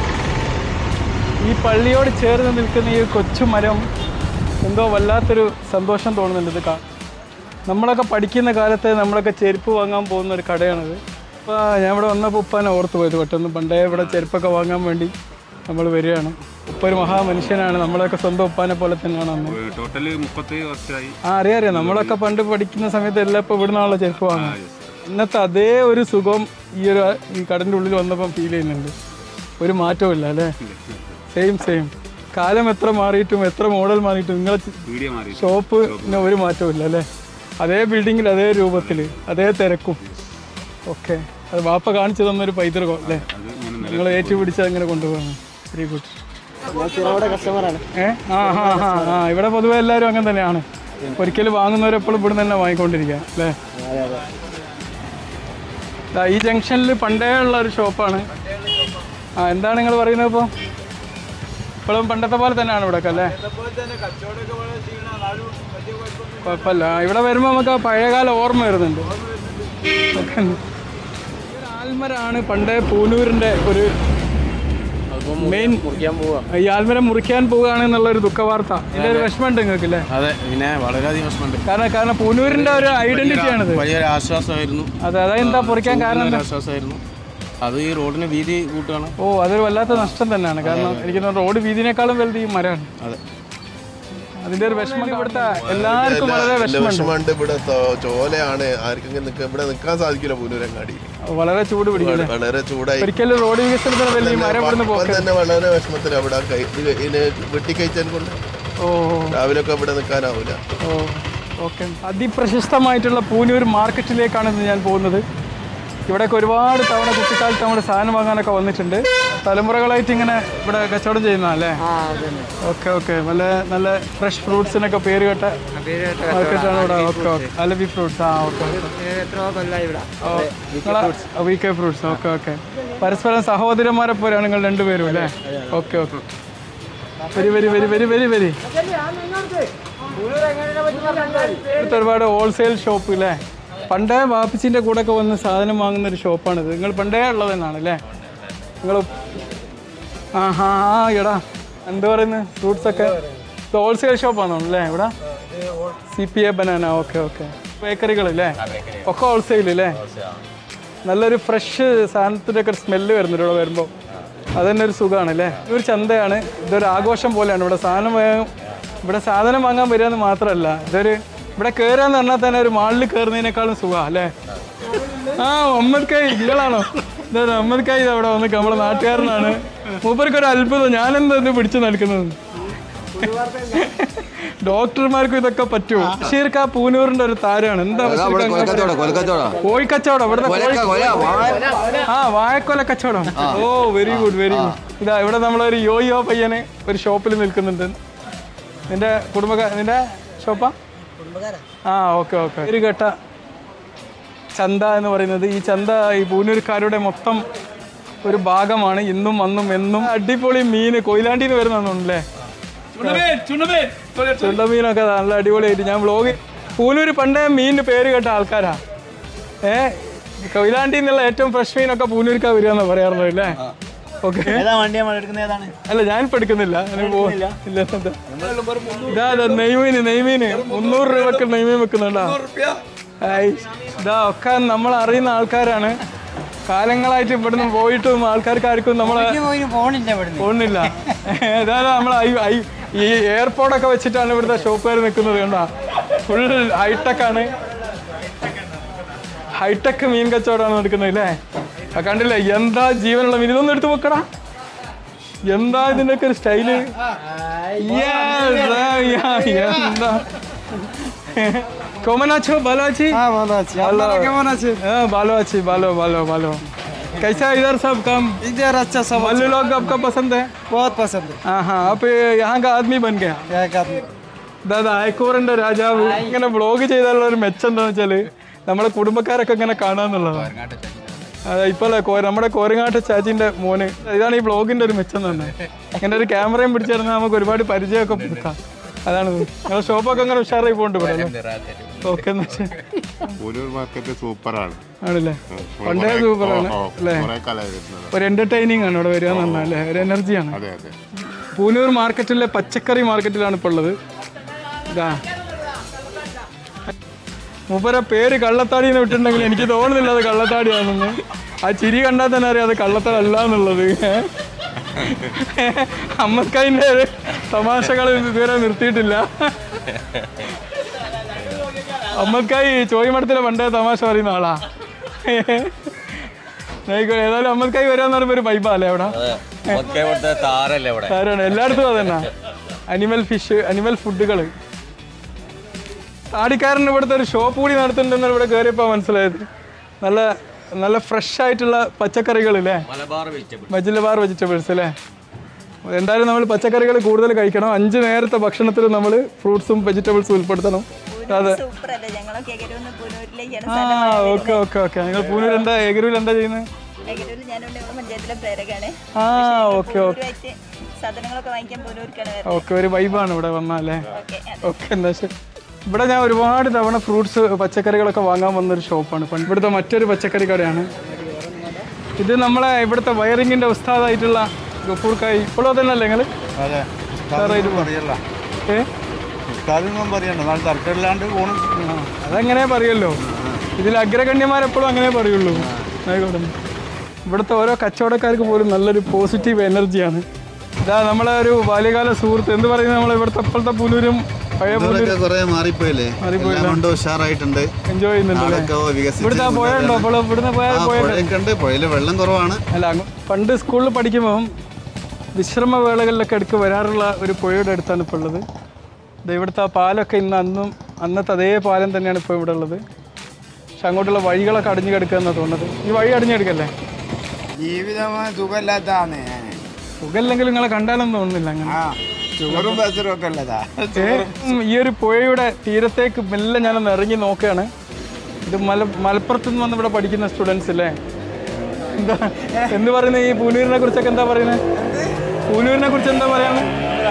ഈ പള്ളിയോട് ചേർന്ന് നിൽക്കുന്ന ഈ കൊച്ചു മരം എന്തോ വല്ലാത്തൊരു സന്തോഷം തോന്നുന്നുണ്ട് ഇത് കാണാൻ നമ്മളൊക്കെ പഠിക്കുന്ന കാലത്ത് നമ്മളൊക്കെ ചെരുപ്പ് വാങ്ങാൻ പോകുന്ന ഒരു കടയാണിത് അപ്പോൾ ഞാൻ ഇവിടെ വന്നപ്പോൾ ഉപ്പാനെ ഓർത്ത് പോയത് പെട്ടെന്ന് പണ്ടേ ഇവിടെ ചെരുപ്പൊക്കെ വാങ്ങാൻ വേണ്ടി നമ്മൾ വരികയാണ് ഉപ്പ ഒരു മഹാമനുഷ്യനാണ് നമ്മളൊക്കെ സ്വന്തം ഉപ്പാനെ പോലെ തന്നെയാണ് അന്ന് ടോട്ടല് മുപ്പത്തി വർഷമായി ആ അറിയാം അറിയാം നമ്മളൊക്കെ പണ്ട് പഠിക്കുന്ന സമയത്ത് എല്ലാം ഇപ്പോൾ ഇവിടെ നിന്നുള്ള ചെരുപ്പ് വാങ്ങാം ഇന്നത്തെ അതേ ഒരു സുഖം ഈ ഒരു ഈ കടൻ്റെ ഉള്ളിൽ വന്നപ്പം ഫീൽ ചെയ്യുന്നുണ്ട് ഒരു മാറ്റവും ഇല്ല അല്ലേ സെയിം സെയിം കാലം എത്ര മാറിയിട്ടും എത്ര മോഡൽ മാറിയിട്ടും നിങ്ങളെ വീഡിയോ മാറി ഷോപ്പ് ഒരു മാറ്റവും ഇല്ല അല്ലേ അതേ ബിൽഡിങ്ങിൽ അതേ രൂപത്തിൽ അതേ തിരക്കും ഓക്കെ അത് വാപ്പ കാണിച്ചു തന്നൊരു പൈതൃകം അല്ലേ നിങ്ങൾ ഏറ്റുപിടിച്ച് അങ്ങനെ കൊണ്ടുപോകണം വെരി ഗുഡ് കസ്റ്റമറാണ് ഏ ആ ഹാ ഹാ ആ ഇവിടെ പൊതുവെ എല്ലാവരും അങ്ങനെ തന്നെയാണ് ഒരിക്കലും വാങ്ങുന്നവരെപ്പോഴും ഇവിടെ തന്നെ വാങ്ങിക്കൊണ്ടിരിക്കുക അല്ലേ ദാ ഈ ജംഗ്ഷനിൽ പണ്ടേ ഉള്ള ഒരു ഷോപ്പാണ് ആ എന്താണ് നിങ്ങൾ പറയുന്നത് ഇപ്പോൾ ഇപ്പോഴും പണ്ടത്തെ പോലെ തന്നെയാണ് ഇവിടെ അല്ലേ കുഴപ്പമില്ല ആ, ഇവിടെ വരുമ്പോൾ നമുക്ക് ആ പഴയകാല ഓർമ്മ വരുന്നുണ്ട് ഓക്കെ ആൽമരാണ് പണ്ടേ പൂനൂരിൻ്റെ ഒരു മെയിൻ മുറിക്കാൻ പോവാ ഈ ആൽമരം മുറിക്കാൻ പോവുകയാണ് എന്നുള്ള ഒരു ദുഃഖവാർത്ത ഇതിന്റെ ഒരു വിഷമമുണ്ട് നിങ്ങൾക്ക് അല്ലേ അതെ പിന്നെ വളരെയധികം വിഷമമുണ്ട് കാരണം കാരണം പൂനൂരിന്റെ ഒരു ഐഡന്റിറ്റിയാണിത് വലിയൊരു ആശ്വാസമായിരുന്നു അതെ അതെന്താ പൊറിക്കാൻ കാരണം ഒരു എന്താ? ആശ്വാസമായിരുന്നു അത് ഈ റോഡിന് വീതി കൂട്ടുകയാണ് ഓ അതൊരു വല്ലാത്ത നഷ്ടം തന്നെയാണ് കാരണം എനിക്ക് തോന്നുന്നു റോഡ് വീതിനേക്കാളും വലുത് ഈ മരമാണ് അതെ അതിന്റെ ഒരു വിഷമം ഇവിടുത്തെ എല്ലാവർക്കും വളരെ വിഷമമുണ്ട് വിഷമമുണ്ട് ഇവിടെ ത- ചോലയാണ് ആർക്കെങ്കിലും നിൽക്കാൻ ഇവിടെ നിൽക്കാൻ സാധിക്കില്ല പൂനൂരങ്ങാടി വളരെ ചൂട് പിടിക്കും വളരെ ചൂടായി ഒരിക്കലും റോഡ് വികസനത്തിന് വലിയ ഈ മരം ഇവിടുന്ന് ഇപ്പം പോക്കരുത് തന്നെ വളരെ വിഷമത്തിൽ അവിടെ കൈ- ഇത് ഇതിന് വെട്ടിക്കഴിച്ചാൽ കൊണ്ട് ഓ രാവിലെ ഒക്കെ ഇവിടെ നിൽക്കാനാവില്ല ഓ ഓക്കെ അതിപ്രശസ്തമായിട്ടുള്ള പൂനൂർ മാർക്കറ്റിലേക്കാണ് ഇന്ന് ഞാൻ പോകുന്നത് ഇവിടെയൊക്കെ ഒരുപാട് തവണ കുട്ടിക്കാലത്ത് നമ്മൾ സാധനം വാങ്ങാനൊക്കെ വന്നിട്ടുണ്ട് തലമുറകളായിട്ട് ഇങ്ങനെ ഇവിടെ കച്ചവടം ചെയ്യുന്നതല്ലേ ഓക്കെ ഓക്കെ നല്ല നല്ല ഫ്രഷ് ഫ്രൂട്ട്സിനൊക്കെ പേര് കേട്ട മാർക്കറ്റാണ് ഇവിടെ ഓക്കെ ഓക്കെ അലബി ഫ്രൂട്ട്സ് ആ ഓക്കെ എത്രയോ കൊല്ലായി ഇവിടെ V K fruits okay okay പരസ്പരം സഹോദരന്മാരെ പോലെയാണ് നിങ്ങൾ രണ്ടുപേരും അല്ലേ okay okay very very very very very very ഇവിടുത്തെ ഒരുപാട് ഹോൾസെയിൽ ഷോപ്പ് അല്ലേ പണ്ടേ വാപ്പിച്ചിൻ്റെ കൂടെ ഒക്കെ വന്ന് സാധനം വാങ്ങുന്ന ഒരു ഷോപ്പാണിത് നിങ്ങൾ പണ്ടേ ഉള്ളതെന്നാണ് അല്ലേ നിങ്ങൾ ആ ഹാ ആ എടാ എന്താ പറയുന്നത് ഫ്രൂട്ട്സ് ഒക്കെ ഇത് ഹോൾസെയിൽ ഷോപ്പാണോ അല്ലേ ഇവിടെ C P A banana okay okay ബേക്കറികൾ അല്ലേ ഒക്കെ ഹോൾസെയിൽ അല്ലേ നല്ലൊരു ഫ്രഷ് സാധനത്തിൻ്റെ ഒക്കെ സ്മെല്ല് വരുന്നുണ്ട് ഇവിടെ വരുമ്പോൾ അതന്നെ ഒരു സുഖമാണ് അല്ലേ ഇതൊരു ചന്തയാണ് ഇതൊരു ആഘോഷം പോലെയാണ് ഇവിടെ സാധനം വാങ്ങാൻ ഇവിടെ സാധനം വാങ്ങാൻ വരിക എന്ന് മാത്രമല്ല ഇതൊരു ഇവിടെ കയറുക എന്ന് പറഞ്ഞാൽ തന്നെ ഒരു മാളിൽ കയറുന്നതിനേക്കാളും സുഖമാണ് അല്ലേ ആ അഹമ്മദ് കൈ നിങ്ങളാണോ ഇതാ അഹമ്മദ് കൈ അവിടെ വന്ന് നമ്മുടെ നാട്ടുകാരനാണ് മൂപ്പർക്ക് ഒരു അത്ഭുതം ഞാനെന്താ ഇത് പിടിച്ചു നടക്കുന്നത് ഡോക്ടർമാർക്കും ഇതൊക്കെ പറ്റുമോ ബഷീർക്ക് ആ പൂനൂറിന്റെ ഒരു താരമാണ് എന്താ ബഷീർക്ക് അങ്ങനെ? കോഴിക്കച്ചവടം ഇവിടുത്തെ കോഴി- ആ വാഴക്കൊല കച്ചവടം ഓ വെരി ഗുഡ് വെരി ഗുഡ് ഇതാ ഇവിടെ നമ്മളൊരു യോയോ പയ്യന് ഒരു ഷോപ്പിൽ നിൽക്കുന്നുണ്ട് നിന്റെ കുടുംബക്കാർ നിന്റെ ഷോപ്പാ ആ ഓക്കെ ഓക്കെ ഒരു ഘട്ട ചന്ത എന്ന് പറയുന്നത് ഈ ചന്ത ഈ പൂനൂർക്കാരുടെ മൊത്തം ഒരു ഭാഗമാണ് ഇന്നും അന്നും എന്നും അടിപൊളി മീന് കൊയിലാണ്ടിന്ന് വരുന്നല്ലേ ചുണ്ടമീനൊക്കെ നല്ല അടിപൊളിയായിട്ട് ഞാൻ വ്ളോഗ് പൂനൂര് പണ്ടേ മീനിന് പേര് കേട്ട ആൾക്കാരാ ഏ കൊയിലാണ്ടി എന്നുള്ള ഏറ്റവും ഫ്രഷ് മീനൊക്കെ പൂനൂർക്കാ വരിക എന്ന് പറയാറുള്ളത് അല്ലേ ഓക്കെ ഏതാ വണ്ടി നമ്മൾ എടുക്കുന്നത് ഏതാണ് അല്ല ഞാൻ ഇപ്പൊ എടുക്കുന്നില്ല ഞാൻ പോ- ഇല്ല ഇതാ, ഇതാ ഇതാ നെയ്മീന് നെയ്മീന് മുന്നൂറ് രൂപക്ക് നെയ്മീൻ വെക്കുന്നുണ്ടാ ഹായ്. ഇതാ ഒക്കെ നമ്മൾ അറിയുന്ന ആൾക്കാരാണ് കാലങ്ങളായിട്ട് ഇവിടുന്ന് പോയിട്ടും ആൾക്കാർക്ക് ആർക്കും നമ്മളെ പോണില്ല ഇവിടുന്ന് പോകുന്നില്ല ഏതായാലും നമ്മൾ ഈ എയർപോർട്ടൊക്കെ വെച്ചിട്ടാണ് ഇവിടുത്തെ ഷോപ്പുകാർ നിൽക്കുന്നത് കണ്ടാ ഫുൾ ഹൈടെക് ആണ് ഹൈടെക് മീൻ കച്ചവടമാണ് നടക്കുന്നത് അല്ലേ ആ കണ്ടില്ലേ എന്താ ജീവനുള്ള മീൻ ഇതൊന്നും എടുത്ത് വെക്കടാ എന്താ ഇതിൻ്റെയൊക്കെ ഒരു സ്റ്റൈല് എന്താ কেমন আছো ভালো আছি ভালো কেমন আছে হ্যাঁ ভালো আছি ভালো ভালো ভালো कैसा है इधर सब काम इधर अच्छा सब मल्लू लोग आपका पसंद है बहुत पसंद है हाँ हाँ आप यहाँ का आदमी बन गया यहाँ का आदमी അതായത് അയക്കൂറിന്റെ രാജാവ് ഇങ്ങനെ വ്ളോഗ് ചെയ്താലുള്ള ഒരു മെച്ചം എന്താണെന്ന് വെച്ചാല് നമ്മളെ കുടുംബക്കാരൊക്കെ ഇങ്ങനെ കാണാന്നുള്ളതാണ് അതെ ഇപ്പൊ നമ്മുടെ കോരങ്ങാട്ട് ചാച്ചിന്റെ മോന് ഇതാണ് ഈ വ്ളോഗിന്റെ ഒരു മെച്ചം തന്നെ ഇങ്ങനെ ഒരു ക്യാമറയും പിടിച്ചിരുന്നാൽ നമുക്ക് ഒരുപാട് പരിചയമൊക്കെ കൊടുക്കാം അതാണ് നിങ്ങളുടെ ഷോപ്പൊക്കെ അങ്ങനെ ഉഷാറായി പോകണ്ട് ഇവിടെ ഓക്കെ എന്നാ ശരി. പൂനൂർ മാർക്കറ്റ് സൂപ്പറാണ് ആണല്ലേ പണ്ടേ സൂപ്പറാണ് അല്ലേ കുറെ കാലമായി വരുന്നത് ഒരു എന്റർടൈനിങ് ആണ് ഇവിടെ വരിക എന്ന് അല്ലേ ഒരു എനർജിയാണ് അതെ അതെ പൂനൂർ മാർക്കറ്റിലെ പച്ചക്കറി മാർക്കറ്റിലാണ് ഇപ്പോൾ ഉള്ളത് ഇതാ മൂപ്പര പേര് കള്ളത്താടി എന്ന് വിട്ടിട്ടുണ്ടെങ്കിൽ എനിക്ക് തോന്നുന്നില്ല അത് കള്ളത്താടിയാണെന്ന് ആ ചിരി കണ്ടാൽ തന്നെ അറിയാം അത് കള്ളത്താടി അല്ല എന്നുള്ളത് അമ്മക്കതിൻ്റെ തമാശകൾ ഇതുവരെ നിർത്തിയിട്ടില്ല അമ്മക്കായി ചോയ്മടത്തിലെ പണ്ടേ തമാശ പറയുന്ന ആളാ ആയിക്കോട്ടെ. ഏതായാലും അമ്മക്കായി വരാന്ന് പറയുമ്പോ ഒരു വൈബാ അല്ലേ അവിടെ താരല്ലേ ഇവിടെ സാരാണ് എല്ലായിടത്തും അതന്നെ അനിമൽ ഫിഷ് അനിമൽ ഫുഡുകൾ താടിക്കാരൻ ഇവിടുത്തെ ഒരു ഷോപ്പ് കൂടി നടത്തുന്നുണ്ടെന്ന് ഇവിടെ കയറിയപ്പോൾ മനസ്സിലായത് നല്ല നല്ല ഫ്രഷ് ആയിട്ടുള്ള പച്ചക്കറികൾ അല്ലേ മലബാർ വെജിറ്റബിൾ വെജിറ്റബാർ വെജിറ്റബിൾസ് അല്ലേ എന്തായാലും നമ്മൾ പച്ചക്കറികൾ കൂടുതൽ കഴിക്കണം അഞ്ച് നേരത്തെ ഭക്ഷണത്തിൽ നമ്മൾ ഫ്രൂട്ട്സും വെജിറ്റബിൾസും ഉൾപ്പെടുത്തണം അതെ സൂപ്പറല്ലേ ഞങ്ങളൊക്കെ എഗരൂന്ന് പൂനൂരിലേക്ക് ആ ഓക്കെ ഓക്കെ ഓക്കെ നിങ്ങൾ പൂനൂർ എന്താ എഗരൂർ എന്താ ചെയ്യുന്നത് എഗരൂരിൽ ഞാനുണ്ട് ഇവിടെ പഞ്ചായത്തിലെ പ്രേരകാണ് ആ ഓക്കെ ഓക്കെ പൂനൂരായിട്ട് സാധനങ്ങളൊക്കെ വാങ്ങിക്കാൻ പൂനൂർക്കാണ് വരുന്നത് ഓക്കെ ഒരു വൈബാണ് ഇവിടെ വന്നാലേ ഓക്കെ എന്താ ശരി ഇവിടെ ഞാൻ ഒരുപാട് തവണ ഫ്രൂട്ട്സ് പച്ചക്കറികളൊക്കെ വാങ്ങാൻ വന്നൊരു ഷോപ്പാണ് പണ്ട് ഇവിടുത്തെ മറ്റൊരു പച്ചക്കറി കടയാണ് ഇത് നമ്മളെ ഇവിടുത്തെ വയറിങ്ങിൻ്റെ ഉസ്താദായിട്ടുള്ള ഗഫൂർക്കായി ഇപ്പോഴും തന്നെ അല്ലേ നിങ്ങൾ അതെ പറയല്ല ഏ ഉസ്താദൊന്നും പറയണ്ട നാളെ തർക്കമില്ലാണ്ട് പോണം അതങ്ങനെ പറയുമല്ലോ ഇതിൽ അഗ്രഗണ്യന്മാരെപ്പോഴും അങ്ങനെ പറയുള്ളൂ ആയിക്കോട്ടെ ഇവിടുത്തെ ഓരോ കച്ചവടക്കാർക്ക് പോലും നല്ലൊരു പോസിറ്റീവ് എനർജിയാണ് ഇതാ നമ്മളെ ഒരു ബാല്യകാല സുഹൃത്ത് എന്ത് പറയുന്നത് നമ്മളെ ഇവിടുത്തെ ഇപ്പോഴത്തെ പുനൂരും പഴയ ഇതൊക്കെ പുനൂരും കുറെ മാറിപ്പോയില്ലേ മാറിപ്പോയില്ലേ? എല്ലാം കൊണ്ട് ഉഷാറായിട്ടുണ്ട് എൻജോയ് ചെയ്യുന്നുണ്ട് അല്ലേ? നാടൊക്കെ വികസിച്ച് ഇവിടുത്തെ ആ പുഴ ഉണ്ടോ അപ്പോൾ ഇവിടുന്ന് പോയാൽ ആ, പോയത് പുഴയൊക്കെ ഉണ്ട് പുഴയില് വെള്ളം കുറവാണ് അല്ല അങ്ങ് പണ്ട് സ്കൂളിൽ പഠിക്കുമ്പം വിശ്രമ വേളകളിലൊക്കെ അടുക്ക് വരാറുള്ള ഒരു പുഴയുടെ അടുത്താണ് ഇപ്പോൾ ഉള്ളത് ദേ ഇവിടുത്തെ ആ പാലമൊക്കെ ഇന്ന് അന്നും അന്നത്തെ അതേ പാലം തന്നെയാണ് ഇപ്പോൾ ഇവിടെ ഉള്ളത് പക്ഷെ അങ്ങോട്ടുള്ള വഴികളൊക്കെ അടിഞ്ഞു കിടക്കുക എന്നാണ് തോന്നുന്നത് ഈ വഴി അടിഞ്ഞു കിടക്കല്ലേ ജീവിതമായ സുഖമില്ലാത്തതാണ് ഞാൻ സുഖമില്ലെങ്കിൽ നിങ്ങളെ കണ്ടാലൊന്നും തോന്നുന്നില്ല അങ്ങനെ ചോറും ബസറും ഒക്കെ ഉള്ളതാ ഏ, ഉം, ഈ ഒരു പുഴയുടെ തീരത്തേക്ക് മെല്ലെ ഞാനൊന്ന് ഇറങ്ങി നോക്കുകയാണ് ഇത് മല മലപ്പുറത്ത് നിന്ന് വന്ന് ഇവിടെ പഠിക്കുന്ന സ്റ്റുഡൻസ് അല്ലേ എന്താ എന്ത് പറയുന്നത് ഈ പൂനൂരിനെ കുറിച്ചൊക്കെ എന്താ പറയുന്നത് പൂനൂരിനെ കുറിച്ച് എന്താ പറയാന്ന്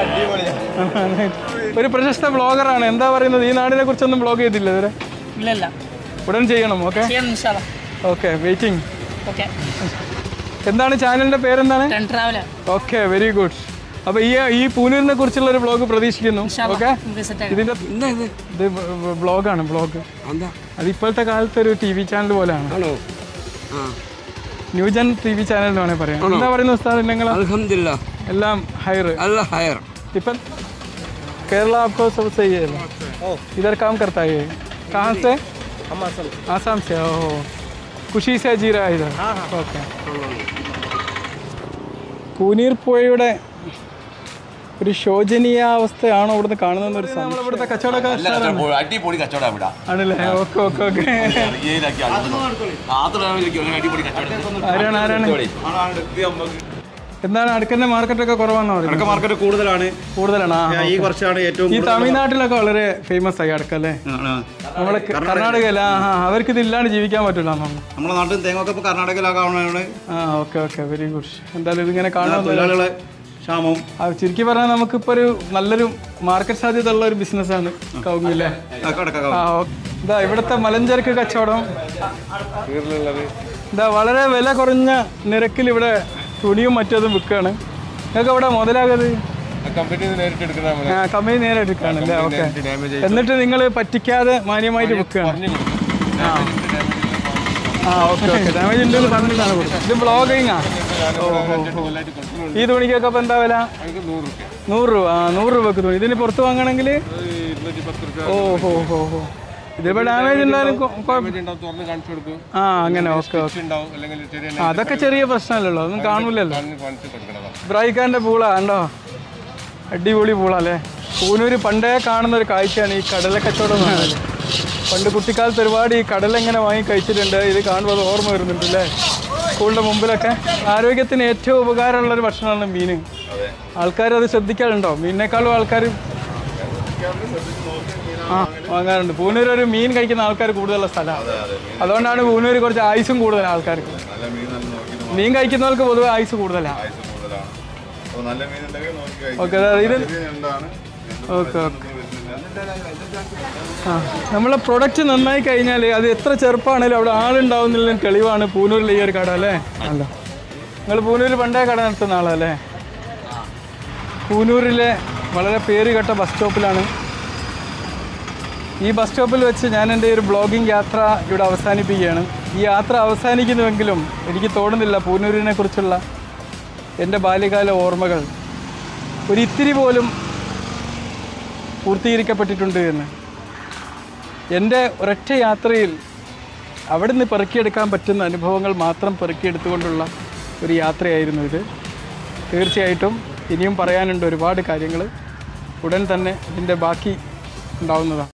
ഒരു പ്രശസ്ത ബ്ലോഗറാണ് എന്താ പറയുന്നത് ഈ നാടിനെ കുറിച്ചൊന്നും ബ്ലോഗ് ചെയ്തില്ല ഇതുവരെ ഇല്ലല്ല ഉടൻ ചെയ്യണം ഓക്കെ ചെയ്യാം ഇൻഷാല്ലാ ഓക്കെ വെയിറ്റിംഗ് ഓക്കെ എന്താണ് ചാനലിന്റെ പേരെന്താണ് ട്രാവലർ ഓക്കെ വെരി ഗുഡ് അപ്പൊ ഈ ഈ പൂനൂരിനെ കുറിച്ചുള്ള ഒരു ബ്ലോഗ് പ്രതീക്ഷിക്കുന്നു ഓക്കെ ഇതിന്റെ ഇത് ബ്ലോഗാണ് ബ്ലോഗ് അത് ഇപ്പോഴത്തെ കാലത്തെ ഒരു ടി വി ചാനൽ പോലെയാണ് ന്യൂജൻ ടി വി ചാനൽ എന്ന് വേണമെങ്കിൽ പറയാം എന്താ പറയുന്നത് ഉസ്താദ് നിങ്ങൾ എല്ലാം ഹയർ अल्लाह खैर इपन केरला आपको सब सही है इधर काम करता है ये कहाँ से हम असम आसाम से ओहो खुशी से जी रहा है इधर ഓക്കെ കൂനീർ പുഴയുടെ ഒരു ശോചനീയാവസ്ഥയാണോ ഇവിടുന്ന് കാണുന്ന ഒരു സംശയം ഇവിടുത്തെ കച്ചവടക്കാരാണ് അടിപൊളി കച്ചവടം ഇവിടെ ആണല്ലേ ഓക്കെ ഓക്കെ ഓക്കെ ഏതാക്കി അടിപൊളി കച്ചവടം ആരാണ് ആരാണ് എന്താണ് അടുക്കന്റെ മാർക്കറ്റൊക്കെ കുറവാണോ അടക്ക മാർക്കറ്റ് കൂടുതലാണ് കൂടുതലാണ് ആ, ഈ ഓക്കെ. വർഷമാണ് ഏറ്റവും ഈ കൂടുതൽ തമിഴ്നാട്ടിലൊക്കെ വളരെ ഫേമസ് ആയി അടക്ക അല്ലേ നമ്മളെ കർണാടകയില ആ അവർക്ക് ഇത് ഇല്ലാണ്ട് ജീവിക്കാൻ പറ്റില്ല എന്നാണ് നമ്മുടെ നാട്ടിൽ തേങ്ങൊക്കെ ഇപ്പൊ കർണാടകയിലൊക്കെ ആവണതാണ് ആ ഓക്കെ ഓക്കെ വെരി ഗുഡ് എന്തായാലും ഇതിങ്ങനെ കാണാൻ തൊഴിലാളികളെ ക്ഷാമവും ആ, ചുരുക്കി പറഞ്ഞാൽ നമുക്കിപ്പോൾ ഒരു നല്ലൊരു മാർക്കറ്റ് സാധ്യത ഉള്ള ഒരു ബിസിനസ്സാണ് കൗങ്ങില്ലേ ആ ഓക്കെ ഇതാ ഇവിടുത്തെ മലഞ്ചരക്ക് കച്ചവടം ഇതാ വളരെ വില കുറഞ്ഞ നിരക്കിൽ ഇവിടെ തുണിയും മറ്റതും വിൽക്കുകയാണ് നിങ്ങൾക്ക് ഇവിടെ മുതലാകത് കമ്പനി നേരിട്ട് എടുക്കുന്ന ആ കമ്പനി നേരെ എടുക്കുകയാണ് അല്ലേ ഓക്കെ എന്നിട്ട് നിങ്ങൾ പറ്റിക്കാതെ മാന്യമായിട്ട് വിൽക്കുകയാണ് ആ ആ ഓക്കെ ഓക്കെ ഡാമേജ് ഉണ്ടെന്ന് പറഞ്ഞിട്ടാണ് കൊടുക്കുന്നത് ഇത് ബ്ലോഗിങ് ആ ഓ ഓ, ഓ. ഈ തുണിക്കൊക്കെ ഇപ്പം എന്താ വില നൂറ് രൂപ ആ നൂറ് രൂപക്ക് തുണി ഇതിന് പുറത്ത് വാങ്ങണമെങ്കിൽ ഓ ഹോ ഹോ ഹോ ഇതിപ്പോ ഡാമേജ് ഉണ്ടായാലും കൊ- കുഴപ്പം- തുറന്ന് കാണിച്ചു കൊടുക്കും ആ അങ്ങനെ ഓക്കെ ഓക്കെ ഉണ്ടാവും അല്ലെങ്കിൽ ചെറിയ ആ, അതൊക്കെ ചെറിയ പ്രശ്നമല്ലല്ലോ ഒന്നും കാണൂലല്ലോ കാണിച്ചു കൊടുക്കണതാണ് ബ്രൈക്കാൻ്റെ പൂള കണ്ടോ അടിപൊളി പൂള അല്ലേ പൂനൂര് പണ്ടേ കാണുന്ന ഒരു കാഴ്ചയാണ് ഈ കടല കച്ചവടം എന്ന് പറയുന്നത് പണ്ട് കുട്ടിക്കാലത്ത് ഒരുപാട് ഈ കടല ഇങ്ങനെ വാങ്ങി കഴിച്ചിട്ടുണ്ട് ഇത് കാണുമ്പോൾ അത് ഓർമ്മ വരുന്നുണ്ട് അല്ലേ സ്കൂളിൻ്റെ മുമ്പിലൊക്കെ ആരോഗ്യത്തിന് ഏറ്റവും ഉപകാരമുള്ള ഒരു ഭക്ഷണമാണ് മീൻ ആൾക്കാർ അത് ശ്രദ്ധിക്കാറുണ്ടോ മീനിനേക്കാളും ആൾക്കാർ ആ വാങ്ങാറുണ്ട് പൂനൂർ ഒരു മീൻ കഴിക്കുന്ന ആൾക്കാർ കൂടുതലുള്ള സ്ഥലമാണ് അതുകൊണ്ടാണ് പൂനൂർ കുറച്ച് ആയുസും കൂടുതൽ ആൾക്കാർക്ക് നല്ല മീൻ നല്ല നോക്കി മീൻ കഴിക്കുന്നവർക്ക് പൊതുവെ ആയുസ് കൂടുതലാണ് ആയുസ് കൂടുതലാണ് അപ്പോൾ നല്ല മീൻ ഉണ്ടെങ്കിൽ നോക്കി ഓക്കെ കഴിക്കാം. ഇത് ചെറിയ ഞണ്ടാണ് ഓക്കെ ഓക്കെ ആ നമ്മളെ പ്രൊഡക്റ്റ് നന്നായി കഴിഞ്ഞാൽ അത് എത്ര ചെറുപ്പമാണേലും അവിടെ ആളുണ്ടാവുന്നില്ല തെളിവാണ് പൂനൂരിലെ ഈ ഒരു കട അല്ലേ അല്ല നിങ്ങൾ പൂനൂരിൽ പണ്ടേ കട നടത്തുന്ന ആളല്ലേ പൂനൂരിലെ വളരെ പേര് കേട്ട ബസ് സ്റ്റോപ്പിലാണ് ഈ ബസ് സ്റ്റോപ്പിൽ വെച്ച് ഞാൻ എൻ്റെ ഒരു ബ്ലോഗിംഗ് യാത്ര ഇവിടെ അവസാനിപ്പിക്കുകയാണ് ഈ യാത്ര അവസാനിക്കുന്നുവെങ്കിലും എനിക്ക് തോന്നുന്നില്ല പൂനൂരിനെ കുറിച്ചുള്ള എൻ്റെ ബാല്യകാല ഓർമ്മകൾ ഒരിത്തിരി പോലും പൂർത്തീകരിക്കപ്പെട്ടിട്ടുണ്ട് എന്ന് എൻ്റെ ഒരൊറ്റ യാത്രയിൽ അവിടെ നിന്ന് പെറുക്കിയെടുക്കാൻ പറ്റുന്ന അനുഭവങ്ങൾ മാത്രം പെറുക്കിയെടുത്തുകൊണ്ടുള്ള ഒരു യാത്രയായിരുന്നു ഇത് തീർച്ചയായിട്ടും ഇനിയും പറയാനുണ്ട് ഒരുപാട് കാര്യങ്ങൾ ഉടൻ തന്നെ ഇതിൻ്റെ ബാക്കി ഉണ്ടാവുന്നതാണ്